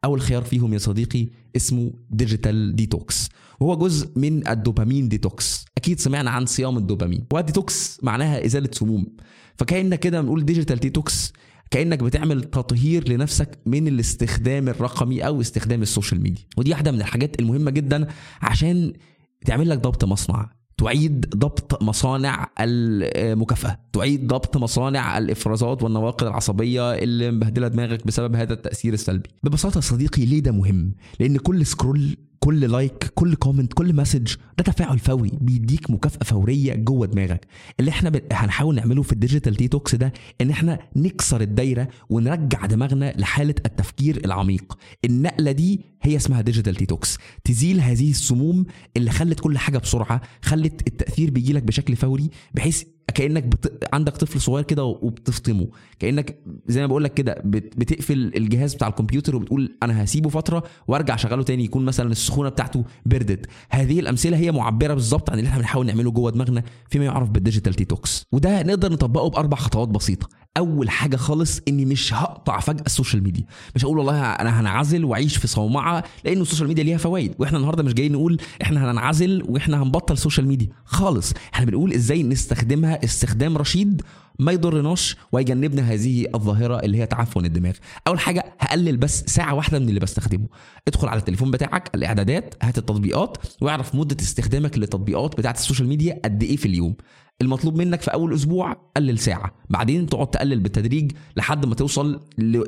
اول خيار فيهم يا صديقي اسمه ديجيتال ديتوكس وهو جزء من الدوبامين ديتوكس اكيد سمعنا عن صيام الدوبامين والديتوكس معناها ازاله سموم فكانك كده بنقول ديجيتال ديتوكس كانك بتعمل تطهير لنفسك من الاستخدام الرقمي او استخدام السوشيال ميديا ودي واحده من الحاجات المهمه جدا عشان تعمل لك ضبط مصنع تعيد ضبط مصانع المكافأة تعيد ضبط مصانع الإفرازات والنواقل العصبية اللي مبهدلة دماغك بسبب هذا التأثير السلبي ببساطة يا صديقي ليه ده مهم لأن كل سكرول كل لايك كل كومنت كل مسج ده تفاعل فوري بيديك مكافاه فوريه جوه دماغك اللي احنا ب... هنحاول نعمله في الديجيتال ديتوكس ده ان احنا نكسر الدايره ونرجع دماغنا لحاله التفكير العميق النقله دي هي اسمها ديجيتال ديتوكس تزيل هذه السموم اللي خلت كل حاجه بسرعه خلت التاثير بيجيلك بشكل فوري بحيث كانك بت... عندك طفل صغير كده وبتفطمه كانك زي ما بقول لك كده بت... بتقفل الجهاز بتاع الكمبيوتر وبتقول انا هسيبه فتره وارجع اشغله تاني يكون مثلا السخونه بتاعته بردت هذه الامثله هي معبره بالظبط عن اللي احنا بنحاول نعمله جوه دماغنا فيما يعرف بالديجيتال ديتوكس وده نقدر نطبقه باربع خطوات بسيطه اول حاجه خالص اني مش هقطع فجاه السوشيال ميديا مش هقول والله انا هنعزل واعيش في صومعه لان السوشيال ميديا ليها فوائد واحنا النهارده مش جايين نقول احنا هننعزل واحنا هنبطل سوشيال ميديا خالص احنا بنقول ازاي نستخدمها استخدام رشيد ما يضرناش ويجنبنا هذه الظاهره اللي هي تعفن الدماغ اول حاجه هقلل بس ساعه واحده من اللي بستخدمه ادخل على التليفون بتاعك الاعدادات هات التطبيقات واعرف مده استخدامك للتطبيقات بتاعه السوشيال ميديا قد ايه في اليوم المطلوب منك في اول اسبوع قلل ساعه بعدين تقعد تقلل بالتدريج لحد ما توصل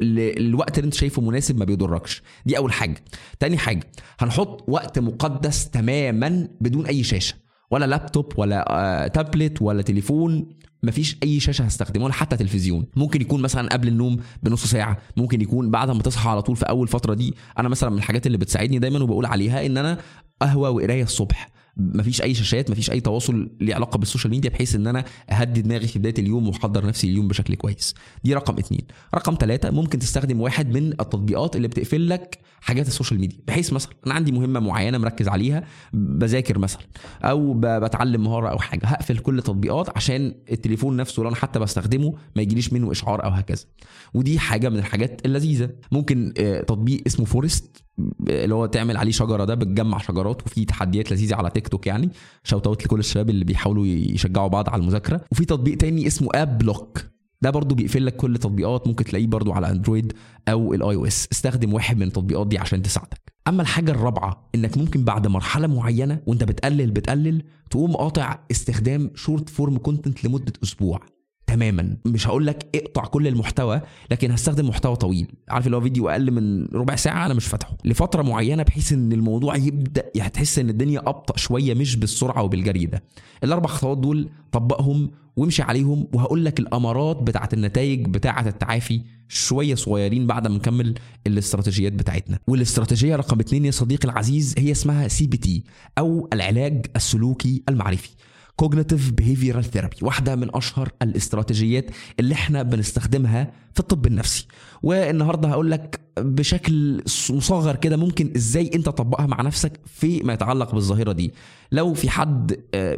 للوقت اللي انت شايفه مناسب ما بيضركش دي اول حاجه تاني حاجه هنحط وقت مقدس تماما بدون اي شاشه ولا لابتوب ولا آه تابلت ولا تليفون مفيش اي شاشه هستخدمها ولا حتى تلفزيون ممكن يكون مثلا قبل النوم بنص ساعه ممكن يكون بعد ما تصحى على طول في اول فتره دي انا مثلا من الحاجات اللي بتساعدني دايما وبقول عليها ان انا قهوه وقرايه الصبح مفيش اي شاشات مفيش اي تواصل ليه علاقه بالسوشيال ميديا بحيث ان انا اهدي دماغي في بدايه اليوم واحضر نفسي اليوم بشكل كويس دي رقم اتنين رقم ثلاثة ممكن تستخدم واحد من التطبيقات اللي بتقفل لك حاجات السوشيال ميديا بحيث مثلا انا عندي مهمه معينه مركز عليها بذاكر مثلا او بتعلم مهاره او حاجه هقفل كل التطبيقات عشان التليفون نفسه لو انا حتى بستخدمه ما يجيليش منه اشعار او هكذا ودي حاجه من الحاجات اللذيذه ممكن تطبيق اسمه فورست اللي هو تعمل عليه شجره ده بتجمع شجرات وفي تحديات لذيذه على تيك توك يعني شوت اوت لكل الشباب اللي بيحاولوا يشجعوا بعض على المذاكره وفي تطبيق تاني اسمه اب بلوك ده برضو بيقفل لك كل التطبيقات ممكن تلاقيه برضو على اندرويد او الاي او اس استخدم واحد من التطبيقات دي عشان تساعدك اما الحاجه الرابعه انك ممكن بعد مرحله معينه وانت بتقلل بتقلل تقوم قاطع استخدام شورت فورم كونتنت لمده اسبوع تماما مش هقول لك اقطع كل المحتوى لكن هستخدم محتوى طويل عارف اللي هو فيديو اقل من ربع ساعه انا مش فاتحه لفتره معينه بحيث ان الموضوع يبدا هتحس ان الدنيا ابطا شويه مش بالسرعه وبالجري ده الاربع خطوات دول طبقهم وامشي عليهم وهقول لك الامارات بتاعه النتائج بتاعه التعافي شويه صغيرين بعد ما نكمل الاستراتيجيات بتاعتنا والاستراتيجيه رقم اتنين يا صديقي العزيز هي اسمها سي بي تي او العلاج السلوكي المعرفي كوجنيتيف بيهيفيرال ثيرابي واحده من اشهر الاستراتيجيات اللي احنا بنستخدمها في الطب النفسي والنهارده هقول لك بشكل مصغر كده ممكن ازاي انت تطبقها مع نفسك في ما يتعلق بالظاهره دي لو في حد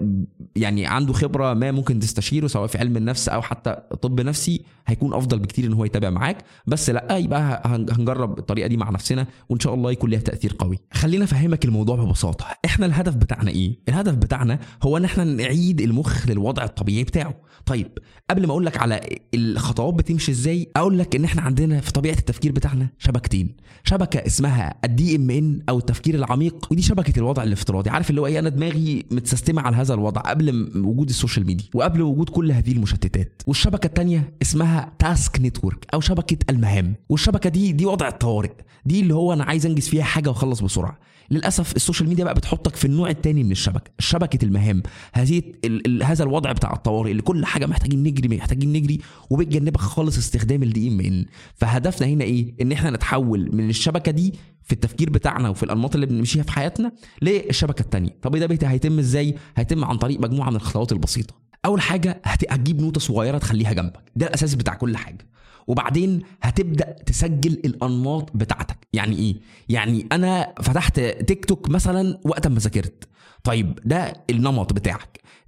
يعني عنده خبره ما ممكن تستشيره سواء في علم النفس او حتى طب نفسي هيكون افضل بكتير ان هو يتابع معاك بس لا يبقى هنجرب الطريقه دي مع نفسنا وان شاء الله يكون ليها تاثير قوي خلينا افهمك الموضوع ببساطه احنا الهدف بتاعنا ايه الهدف بتاعنا هو ان احنا نعيد المخ للوضع الطبيعي بتاعه طيب قبل ما اقول لك على الخطوات بتمشي ازاي اقول لك ان احنا عندنا في طبيعه التفكير بتاعنا شبكتين شبكه اسمها الدي ام ان او التفكير العميق ودي شبكه الوضع الافتراضي عارف اللي هو ايه انا دماغي متسيستمه على هذا الوضع قبل وجود السوشيال ميديا وقبل وجود كل هذه المشتتات والشبكه الثانيه اسمها تاسك نتورك او شبكه المهام والشبكه دي دي وضع الطوارئ دي اللي هو انا عايز انجز فيها حاجه واخلص بسرعه للاسف السوشيال ميديا بقى بتحطك في النوع الثاني من الشبكه شبكه المهام هذه ال ال هذا الوضع بتاع الطوارئ اللي كل حاجه محتاجين نجري محتاجين نجري وبتجنبك خالص استخدام الدي ام ان فهدفنا هنا ايه ان احنا نتحول من الشبكه دي في التفكير بتاعنا وفي الانماط اللي بنمشيها في حياتنا للشبكه الثانيه طب ده بيت هيتم ازاي هيتم عن طريق مجموعه من الخطوات البسيطه اول حاجه هتجيب نوتة صغيره تخليها جنبك ده الاساس بتاع كل حاجه وبعدين هتبدا تسجل الانماط بتاعتك يعني ايه يعني انا فتحت تيك توك مثلا وقت ما ذاكرت طيب ده النمط بتاعك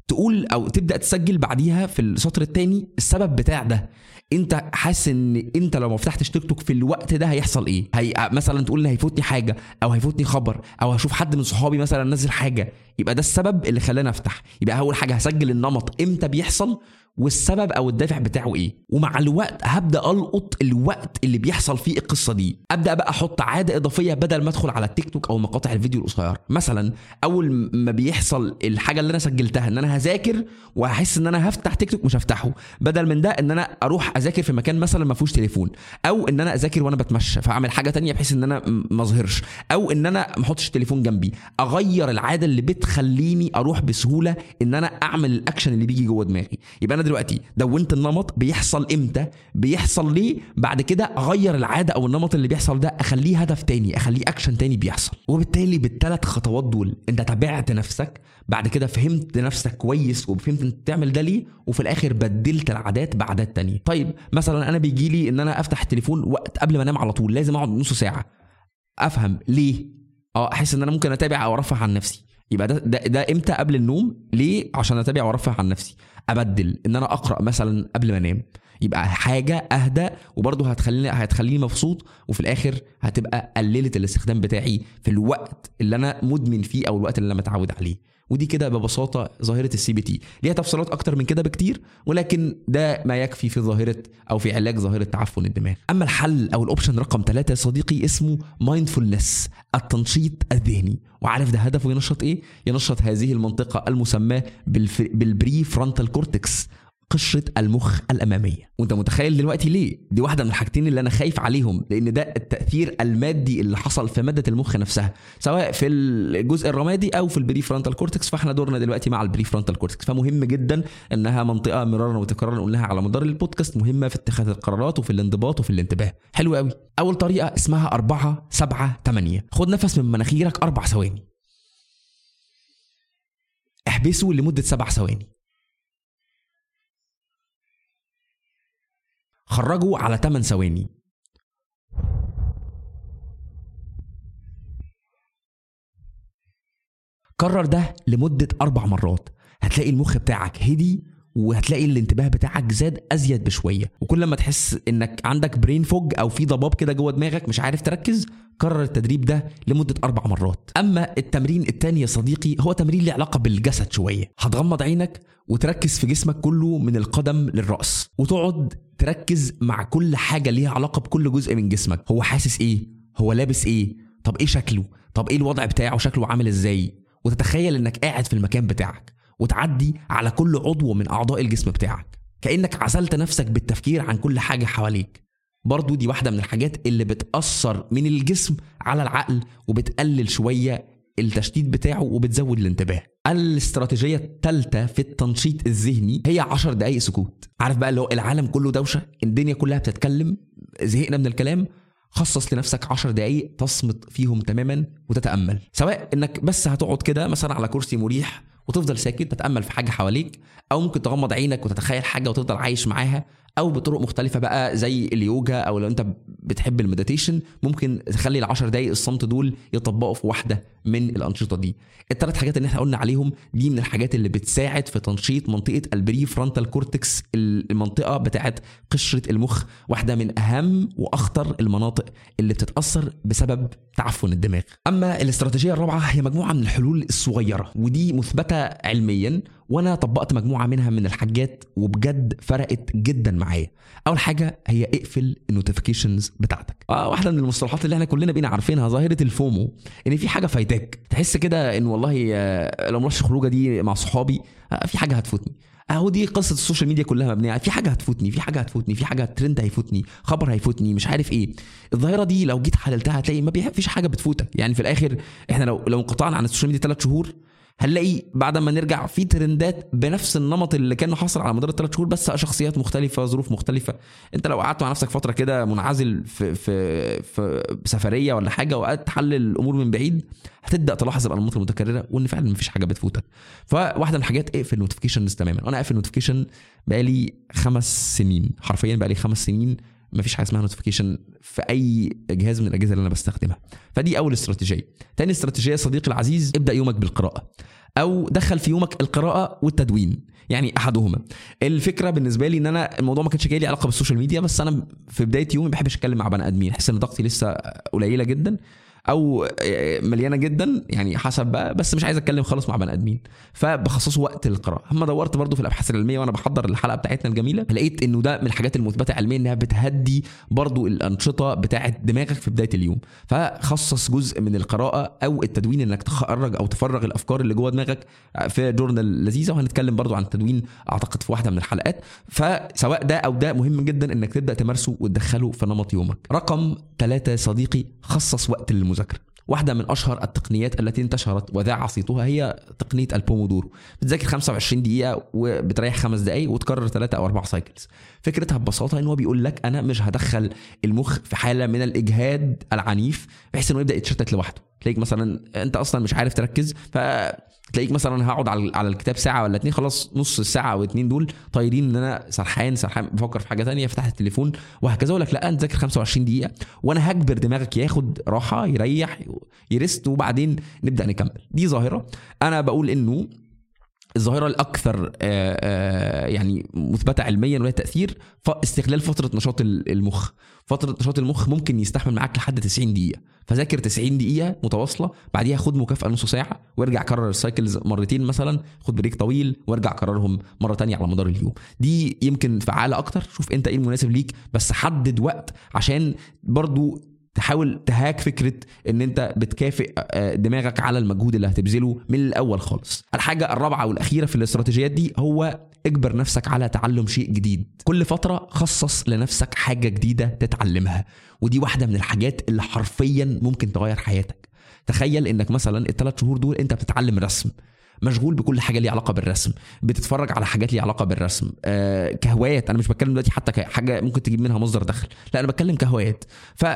تقول او تبدا تسجل بعديها في السطر الثاني السبب بتاع ده انت حاسس ان انت لو ما فتحتش تيك توك في الوقت ده هيحصل ايه هي مثلا تقول ان هيفوتني حاجه او هيفوتني خبر او هشوف حد من صحابي مثلا نزل حاجه يبقى ده السبب اللي خلاني افتح يبقى اول حاجه هسجل النمط امتى بيحصل والسبب او الدافع بتاعه ايه ومع الوقت هبدا القط الوقت اللي بيحصل فيه القصه دي ابدا بقى احط عاده اضافيه بدل ما ادخل على التيك توك او مقاطع الفيديو القصيره مثلا اول ما بيحصل الحاجه اللي انا سجلتها ان انا هذاكر وهحس ان انا هفتح تيك توك مش هفتحه بدل من ده ان انا اروح اذاكر في مكان مثلا ما فيهوش تليفون او ان انا اذاكر وانا بتمشى فاعمل حاجه تانية بحيث ان انا ما اظهرش او ان انا ما احطش التليفون جنبي اغير العاده اللي بتخليني اروح بسهوله ان انا اعمل الاكشن اللي بيجي جوه دماغي يبقى انا دلوقتي دونت النمط بيحصل امتى بيحصل ليه بعد كده اغير العاده او النمط اللي بيحصل ده اخليه هدف تاني اخليه اكشن تاني بيحصل وبالتالي بالثلاث خطوات دول انت تابعت نفسك بعد كده فهمت نفسك كويس وفهمت انت بتعمل ده ليه وفي الاخر بدلت العادات بعادات تانية طيب مثلا انا بيجي لي ان انا افتح التليفون وقت قبل ما انام على طول لازم اقعد نص ساعه افهم ليه اه احس ان انا ممكن اتابع او ارفه عن نفسي يبقى ده, ده ده امتى قبل النوم ليه عشان اتابع وارفه عن نفسي ابدل ان انا اقرا مثلا قبل ما انام يبقى حاجه اهدى وبرضه هتخليني هتخليني مبسوط وفي الاخر هتبقى قللت الاستخدام بتاعي في الوقت اللي انا مدمن فيه او الوقت اللي انا متعود عليه ودي كده ببساطه ظاهره السي بي تي ليها تفصيلات اكتر من كده بكتير ولكن ده ما يكفي في ظاهره او في علاج ظاهره تعفن الدماغ اما الحل او الاوبشن رقم ثلاثة يا صديقي اسمه مايندفولنس التنشيط الذهني وعارف ده هدفه ينشط ايه ينشط هذه المنطقه المسماه بالبري فرونتال كورتكس قشره المخ الاماميه وانت متخيل دلوقتي ليه دي واحده من الحاجتين اللي انا خايف عليهم لان ده التاثير المادي اللي حصل في ماده المخ نفسها سواء في الجزء الرمادي او في البري فرونتال كورتكس فاحنا دورنا دلوقتي مع البري فرونتال كورتكس فمهم جدا انها منطقه مرارا وتكرارا قلناها على مدار البودكاست مهمه في اتخاذ القرارات وفي الانضباط وفي الانتباه حلو قوي اول طريقه اسمها 4 7 8 خد نفس من مناخيرك اربع ثواني احبسه لمده سبع ثواني خرجوا على 8 ثواني كرر ده لمدة أربع مرات هتلاقي المخ بتاعك هدي وهتلاقي الانتباه بتاعك زاد ازيد بشويه وكل ما تحس انك عندك برين فوج او في ضباب كده جوه دماغك مش عارف تركز كرر التدريب ده لمده اربع مرات اما التمرين التاني يا صديقي هو تمرين له علاقه بالجسد شويه هتغمض عينك وتركز في جسمك كله من القدم للراس وتقعد تركز مع كل حاجه ليها علاقه بكل جزء من جسمك هو حاسس ايه هو لابس ايه طب ايه شكله طب ايه الوضع بتاعه شكله عامل ازاي وتتخيل انك قاعد في المكان بتاعك وتعدي على كل عضو من اعضاء الجسم بتاعك كانك عزلت نفسك بالتفكير عن كل حاجه حواليك برضو دي واحده من الحاجات اللي بتاثر من الجسم على العقل وبتقلل شويه التشتيت بتاعه وبتزود الانتباه الاستراتيجيه الثالثه في التنشيط الذهني هي 10 دقائق سكوت عارف بقى اللي هو العالم كله دوشه الدنيا كلها بتتكلم زهقنا من الكلام خصص لنفسك 10 دقائق تصمت فيهم تماما وتتامل سواء انك بس هتقعد كده مثلا على كرسي مريح وتفضل ساكت تتامل في حاجه حواليك او ممكن تغمض عينك وتتخيل حاجه وتفضل عايش معاها او بطرق مختلفه بقى زي اليوجا او لو انت بتحب المديتيشن ممكن تخلي العشر دقايق الصمت دول يطبقوا في واحده من الانشطه دي الثلاث حاجات اللي احنا قلنا عليهم دي من الحاجات اللي بتساعد في تنشيط منطقه البري فرونتال كورتكس المنطقه بتاعت قشره المخ واحده من اهم واخطر المناطق اللي بتتاثر بسبب تعفن الدماغ اما الاستراتيجيه الرابعه هي مجموعه من الحلول الصغيره ودي مثبته علميا وانا طبقت مجموعه منها من الحاجات وبجد فرقت جدا معايا اول حاجه هي اقفل النوتيفيكيشنز بتاعتك اه واحده من المصطلحات اللي احنا كلنا بقينا عارفينها ظاهره الفومو ان في حاجه فايتاك تحس كده ان والله آه، لو مرش الخروجه دي مع صحابي آه، في حاجه هتفوتني اهو دي قصه السوشيال ميديا كلها مبنيه في حاجه هتفوتني في حاجه هتفوتني في حاجه ترند هيفوتني خبر هيفوتني مش عارف ايه الظاهره دي لو جيت حللتها هتلاقي ما فيش حاجه بتفوتك يعني في الاخر احنا لو لو انقطعنا عن السوشيال ميديا ثلاث شهور هنلاقي بعد ما نرجع في ترندات بنفس النمط اللي كان حاصل على مدار الثلاث شهور بس شخصيات مختلفه ظروف مختلفه انت لو قعدت مع نفسك فتره كده منعزل في في في سفريه ولا حاجه وقعدت تحلل الامور من بعيد هتبدا تلاحظ الانماط المتكرره وان فعلا مفيش حاجه بتفوتك فواحده من الحاجات اقفل نوتيفيكيشنز تماما انا قافل نوتيفيكيشن بقالي خمس سنين حرفيا بقالي خمس سنين مفيش حاجه اسمها نوتيفيكيشن في اي جهاز من الاجهزه اللي انا بستخدمها فدي اول استراتيجيه تاني استراتيجيه صديقي العزيز ابدا يومك بالقراءه او دخل في يومك القراءه والتدوين يعني احدهما الفكره بالنسبه لي ان انا الموضوع ما كانش جاي لي علاقه بالسوشيال ميديا بس انا في بدايه يومي ما بحبش اتكلم مع بني ادمين احس ان طاقتي لسه قليله جدا او مليانه جدا يعني حسب بقى بس مش عايز اتكلم خالص مع بني ادمين فبخصصه وقت للقراءه اما دورت برضو في الابحاث العلميه وانا بحضر الحلقه بتاعتنا الجميله لقيت انه ده من الحاجات المثبته علميا انها بتهدي برضو الانشطه بتاعه دماغك في بدايه اليوم فخصص جزء من القراءه او التدوين انك تخرج او تفرغ الافكار اللي جوه دماغك في جورنال لذيذه وهنتكلم برضو عن التدوين اعتقد في واحده من الحلقات فسواء ده او ده مهم جدا انك تبدا تمارسه وتدخله في نمط يومك رقم ثلاثة صديقي خصص وقت للمذاكره واحدة من أشهر التقنيات التي انتشرت وذاع صيتها هي تقنية البومودورو بتذاكر 25 دقيقة وبتريح خمس دقايق وتكرر ثلاثة أو أربع سايكلز فكرتها ببساطة إن هو بيقول لك أنا مش هدخل المخ في حالة من الإجهاد العنيف بحيث إنه يبدأ يتشتت لوحده تلاقيك مثلا انت اصلا مش عارف تركز فتلاقيك مثلا هقعد على على الكتاب ساعه ولا اتنين خلاص نص الساعه او اتنين دول طايرين ان انا سرحان سرحان بفكر في حاجه تانية فتحت التليفون وهكذا اقول لك لا انت ذاكر 25 دقيقه وانا هجبر دماغك ياخد راحه يريح يرست وبعدين نبدا نكمل دي ظاهره انا بقول انه الظاهره الاكثر يعني مثبته علميا ولها تاثير استغلال فتره نشاط المخ فتره نشاط المخ ممكن يستحمل معاك لحد 90 دقيقه فذاكر 90 دقيقه متواصله بعديها خد مكافاه نص ساعه وارجع كرر السايكلز مرتين مثلا خد بريك طويل وارجع كررهم مره تانية على مدار اليوم دي يمكن فعاله اكتر شوف انت ايه المناسب ليك بس حدد وقت عشان برضو تحاول تهاك فكره ان انت بتكافئ دماغك على المجهود اللي هتبذله من الاول خالص الحاجه الرابعه والاخيره في الاستراتيجيات دي هو اجبر نفسك على تعلم شيء جديد كل فتره خصص لنفسك حاجه جديده تتعلمها ودي واحده من الحاجات اللي حرفيا ممكن تغير حياتك تخيل انك مثلا الثلاث شهور دول انت بتتعلم رسم مشغول بكل حاجه ليها علاقه بالرسم بتتفرج على حاجات ليها علاقه بالرسم آه كهوايات انا مش بتكلم دلوقتي حتى كحاجه ممكن تجيب منها مصدر دخل لا انا بتكلم كهوايات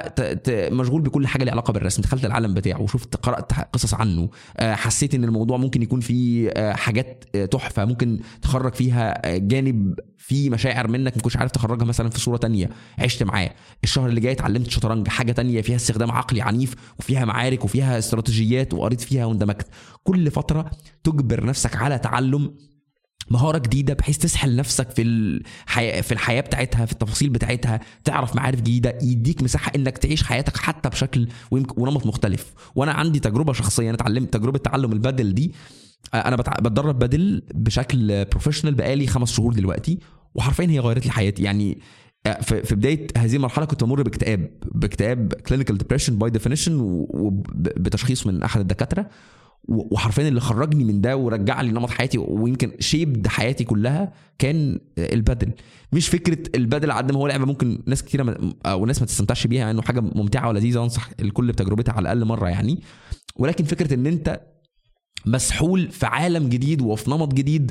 فمشغول بكل حاجه ليها علاقه بالرسم دخلت العالم بتاعه وشفت قرات قصص عنه آه حسيت ان الموضوع ممكن يكون فيه آه حاجات تحفه ممكن تخرج فيها جانب في مشاعر منك ما كنتش عارف تخرجها مثلا في صوره تانية عشت معاه الشهر اللي جاي اتعلمت شطرنج حاجه تانية فيها استخدام عقلي عنيف وفيها معارك وفيها استراتيجيات وقريت فيها واندمجت كل فتره تجبر نفسك على تعلم مهاره جديده بحيث تسحل نفسك في الحياه في الحياه بتاعتها في التفاصيل بتاعتها تعرف معارف جديده يديك مساحه انك تعيش حياتك حتى بشكل ونمط مختلف وانا عندي تجربه شخصيه انا اتعلمت تجربه تعلم البدل دي انا بتدرب بدل بشكل بروفيشنال بقالي خمس شهور دلوقتي وحرفيا هي غيرت لي حياتي يعني في بدايه هذه المرحله كنت بمر باكتئاب باكتئاب كلينيكال ديبريشن باي ديفينيشن وبتشخيص من احد الدكاتره وحرفيا اللي خرجني من ده ورجع لي نمط حياتي ويمكن شيبد حياتي كلها كان البدل مش فكره البدل قد ما هو لعبه ممكن ناس كتيره او ناس ما تستمتعش بيها انه حاجه ممتعه ولذيذه وانصح الكل بتجربتها على الاقل مره يعني ولكن فكره ان انت مسحول في عالم جديد وفي نمط جديد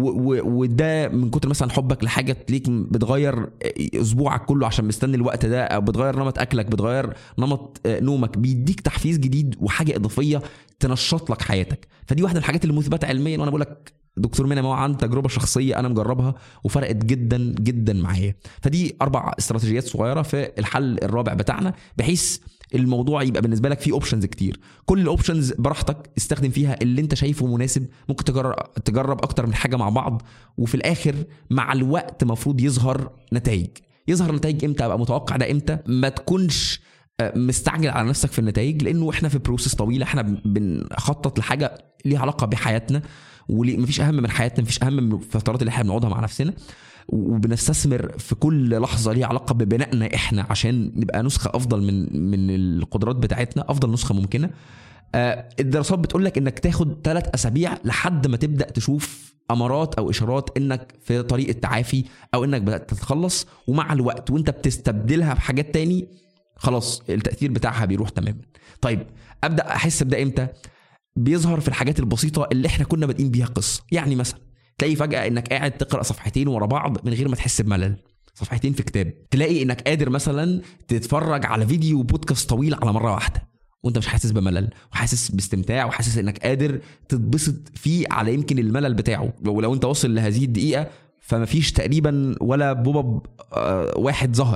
وده من كتر مثلا حبك لحاجه تليك بتغير اسبوعك كله عشان مستني الوقت ده او بتغير نمط اكلك بتغير نمط نومك بيديك تحفيز جديد وحاجه اضافيه تنشط لك حياتك فدي واحده من الحاجات اللي مثبته علميا وانا بقول لك دكتور منى عن تجربه شخصيه انا مجربها وفرقت جدا جدا معايا فدي اربع استراتيجيات صغيره في الحل الرابع بتاعنا بحيث الموضوع يبقى بالنسبه لك فيه اوبشنز كتير كل الاوبشنز براحتك استخدم فيها اللي انت شايفه مناسب ممكن تجرب تجرب اكتر من حاجه مع بعض وفي الاخر مع الوقت مفروض يظهر نتائج يظهر نتائج امتى ابقى متوقع ده امتى ما تكونش مستعجل على نفسك في النتائج لانه احنا في بروسيس طويله احنا بنخطط لحاجه ليها علاقه بحياتنا ومفيش اهم من حياتنا مفيش اهم من الفترات اللي احنا بنقعدها مع نفسنا وبنستثمر في كل لحظه ليها علاقه ببنائنا احنا عشان نبقى نسخه افضل من من القدرات بتاعتنا افضل نسخه ممكنه آه الدراسات بتقول لك انك تاخد ثلاث اسابيع لحد ما تبدا تشوف امارات او اشارات انك في طريق التعافي او انك بدات تتخلص ومع الوقت وانت بتستبدلها بحاجات تاني خلاص التاثير بتاعها بيروح تماما طيب ابدا احس بده امتى بيظهر في الحاجات البسيطه اللي احنا كنا بادئين بيها قصه يعني مثلا تلاقي فجاه انك قاعد تقرا صفحتين ورا بعض من غير ما تحس بملل صفحتين في كتاب تلاقي انك قادر مثلا تتفرج على فيديو بودكاست طويل على مره واحده وانت مش حاسس بملل وحاسس باستمتاع وحاسس انك قادر تتبسط فيه على يمكن الملل بتاعه ولو انت واصل لهذه الدقيقه فما فيش تقريبا ولا بوب واحد ظهر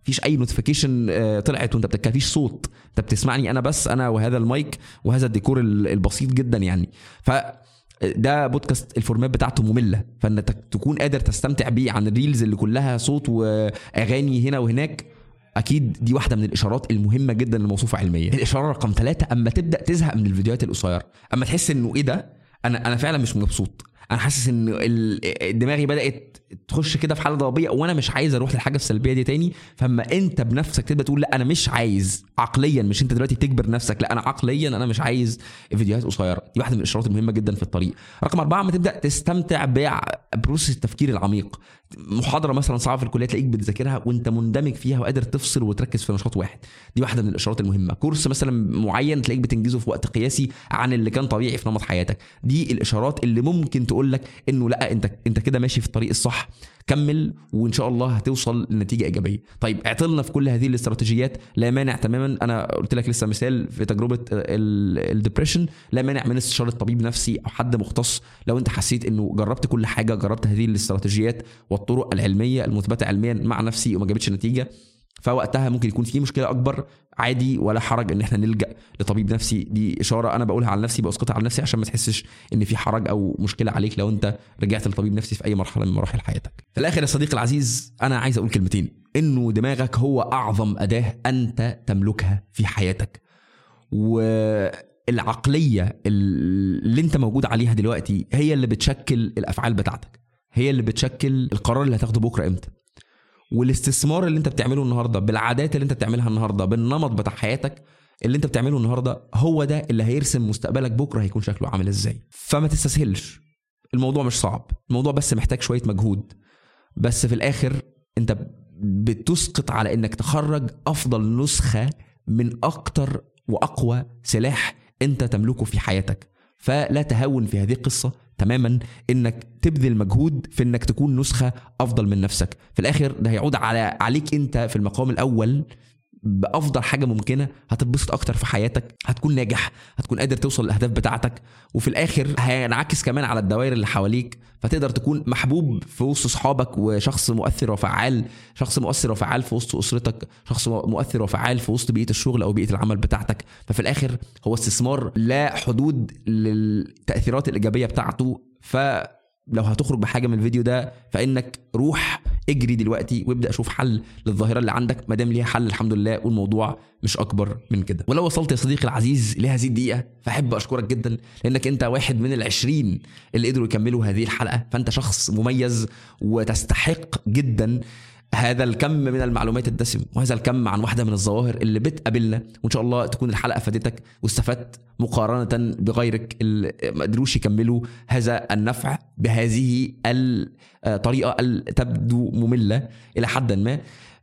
مفيش اي نوتيفيكيشن طلعت وانت بتتكلم مفيش صوت انت بتسمعني انا بس انا وهذا المايك وهذا الديكور ال- البسيط جدا يعني ف ده بودكاست الفورمات بتاعته ممله فانك تكون قادر تستمتع بيه عن الريلز اللي كلها صوت واغاني هنا وهناك اكيد دي واحده من الاشارات المهمه جدا الموصوفه علميا الاشاره رقم ثلاثة اما تبدا تزهق من الفيديوهات القصيره اما تحس انه ايه ده انا انا فعلا مش مبسوط انا حاسس ان ال- دماغي بدات تخش كده في حاله ضبابيه وانا مش عايز اروح للحاجه السلبيه دي تاني فاما انت بنفسك تبدا تقول لا انا مش عايز عقليا مش انت دلوقتي تجبر نفسك لا انا عقليا انا مش عايز فيديوهات قصيره دي واحده من الاشارات المهمه جدا في الطريق رقم أربعة ما تبدا تستمتع ببروسيس التفكير العميق محاضره مثلا صعبه في الكليه تلاقيك بتذاكرها وانت مندمج فيها وقادر تفصل وتركز في نشاط واحد دي واحده من الاشارات المهمه كورس مثلا معين تلاقيك بتنجزه في وقت قياسي عن اللي كان طبيعي في نمط حياتك دي الاشارات اللي ممكن تقول لك انه لا انت انت كده ماشي في الطريق الصح كمل وان شاء الله هتوصل لنتيجه ايجابيه طيب اعطلنا في كل هذه الاستراتيجيات لا مانع تماما انا قلت لك لسه مثال في تجربه الدبريشن لا مانع من استشاره طبيب نفسي او حد مختص لو انت حسيت انه جربت كل حاجه جربت هذه الاستراتيجيات والطرق العلميه المثبته علميا مع نفسي وما جابتش نتيجه فوقتها ممكن يكون في مشكله اكبر عادي ولا حرج ان احنا نلجا لطبيب نفسي دي اشاره انا بقولها على نفسي باسقطها على نفسي عشان ما تحسش ان في حرج او مشكله عليك لو انت رجعت لطبيب نفسي في اي مرحله من مراحل حياتك في الاخر يا صديقي العزيز انا عايز اقول كلمتين انه دماغك هو اعظم اداه انت تملكها في حياتك والعقليه اللي انت موجود عليها دلوقتي هي اللي بتشكل الافعال بتاعتك هي اللي بتشكل القرار اللي هتاخده بكره امتى والاستثمار اللي انت بتعمله النهارده بالعادات اللي انت بتعملها النهارده بالنمط بتاع حياتك اللي انت بتعمله النهارده هو ده اللي هيرسم مستقبلك بكره هيكون شكله عامل ازاي فما تستسهلش الموضوع مش صعب الموضوع بس محتاج شويه مجهود بس في الاخر انت بتسقط على انك تخرج افضل نسخه من اكتر واقوى سلاح انت تملكه في حياتك فلا تهون في هذه القصه تماما انك تبذل مجهود في انك تكون نسخه افضل من نفسك في الاخر ده هيعود على عليك انت في المقام الاول بافضل حاجه ممكنه هتتبسط اكتر في حياتك هتكون ناجح هتكون قادر توصل للاهداف بتاعتك وفي الاخر هينعكس كمان على الدوائر اللي حواليك فتقدر تكون محبوب في وسط اصحابك وشخص مؤثر وفعال شخص مؤثر وفعال في وسط اسرتك شخص مؤثر وفعال في وسط بيئه الشغل او بيئه العمل بتاعتك ففي الاخر هو استثمار لا حدود للتاثيرات الايجابيه بتاعته ف لو هتخرج بحاجه من الفيديو ده فانك روح اجري دلوقتي وابدا شوف حل للظاهره اللي عندك ما دام ليها حل الحمد لله والموضوع مش اكبر من كده ولو وصلت يا صديقي العزيز لهذه الدقيقه فاحب اشكرك جدا لانك انت واحد من العشرين اللي قدروا يكملوا هذه الحلقه فانت شخص مميز وتستحق جدا هذا الكم من المعلومات الدسم وهذا الكم عن واحده من الظواهر اللي بتقابلنا وان شاء الله تكون الحلقه فادتك واستفدت مقارنه بغيرك اللي ما قدروش يكملوا هذا النفع بهذه الطريقه اللي تبدو ممله الى حد ما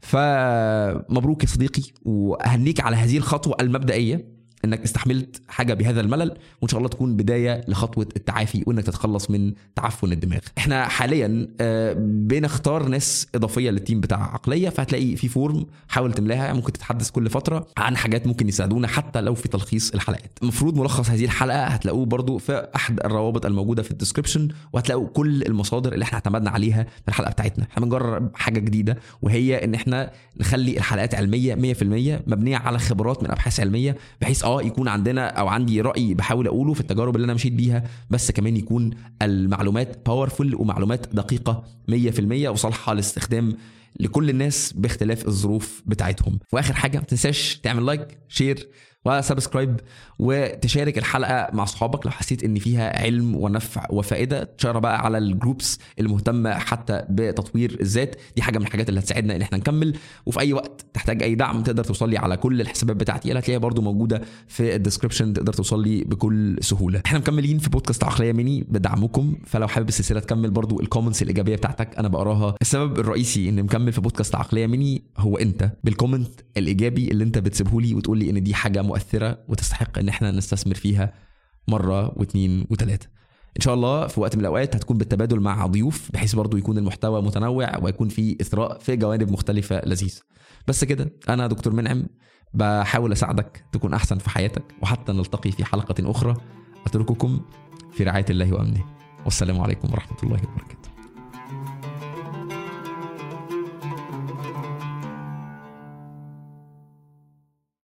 فمبروك يا صديقي واهنيك على هذه الخطوه المبدئيه انك استحملت حاجه بهذا الملل وان شاء الله تكون بدايه لخطوه التعافي وانك تتخلص من تعفن الدماغ احنا حاليا آه، بنختار ناس اضافيه للتيم بتاع عقليه فهتلاقي في فورم حاول تملاها ممكن تتحدث كل فتره عن حاجات ممكن يساعدونا حتى لو في تلخيص الحلقات المفروض ملخص هذه الحلقه هتلاقوه برضو في احد الروابط الموجوده في الديسكربشن وهتلاقوا كل المصادر اللي احنا اعتمدنا عليها في الحلقه بتاعتنا احنا بنجرب حاجه جديده وهي ان احنا نخلي الحلقات علميه 100% مبنيه على خبرات من ابحاث علميه بحيث اه يكون عندنا او عندي راي بحاول اقوله في التجارب اللي انا مشيت بيها بس كمان يكون المعلومات باورفول ومعلومات دقيقه 100% وصالحه للاستخدام لكل الناس باختلاف الظروف بتاعتهم واخر حاجه ما تنساش تعمل لايك شير وسبسكرايب وتشارك الحلقه مع اصحابك لو حسيت ان فيها علم ونفع وفائده تشارك بقى على الجروبس المهتمه حتى بتطوير الذات دي حاجه من الحاجات اللي هتساعدنا ان احنا نكمل وفي اي وقت تحتاج اي دعم تقدر توصل لي على كل الحسابات بتاعتي اللي هتلاقيها برضو موجوده في الديسكربشن تقدر توصل لي بكل سهوله احنا مكملين في بودكاست عقليه ميني بدعمكم فلو حابب السلسله تكمل برضو الكومنتس الايجابيه بتاعتك انا بقراها السبب الرئيسي ان مكمل في بودكاست عقليه ميني هو انت بالكومنت الايجابي اللي انت بتسيبه لي وتقول لي ان دي حاجه مؤثره وتستحق ان احنا نستثمر فيها مره واثنين وثلاثه ان شاء الله في وقت من الاوقات هتكون بالتبادل مع ضيوف بحيث برضو يكون المحتوى متنوع ويكون فيه اثراء في جوانب مختلفه لذيذ بس كده انا دكتور منعم بحاول اساعدك تكون احسن في حياتك وحتى نلتقي في حلقه اخرى اترككم في رعايه الله وامنه والسلام عليكم ورحمه الله وبركاته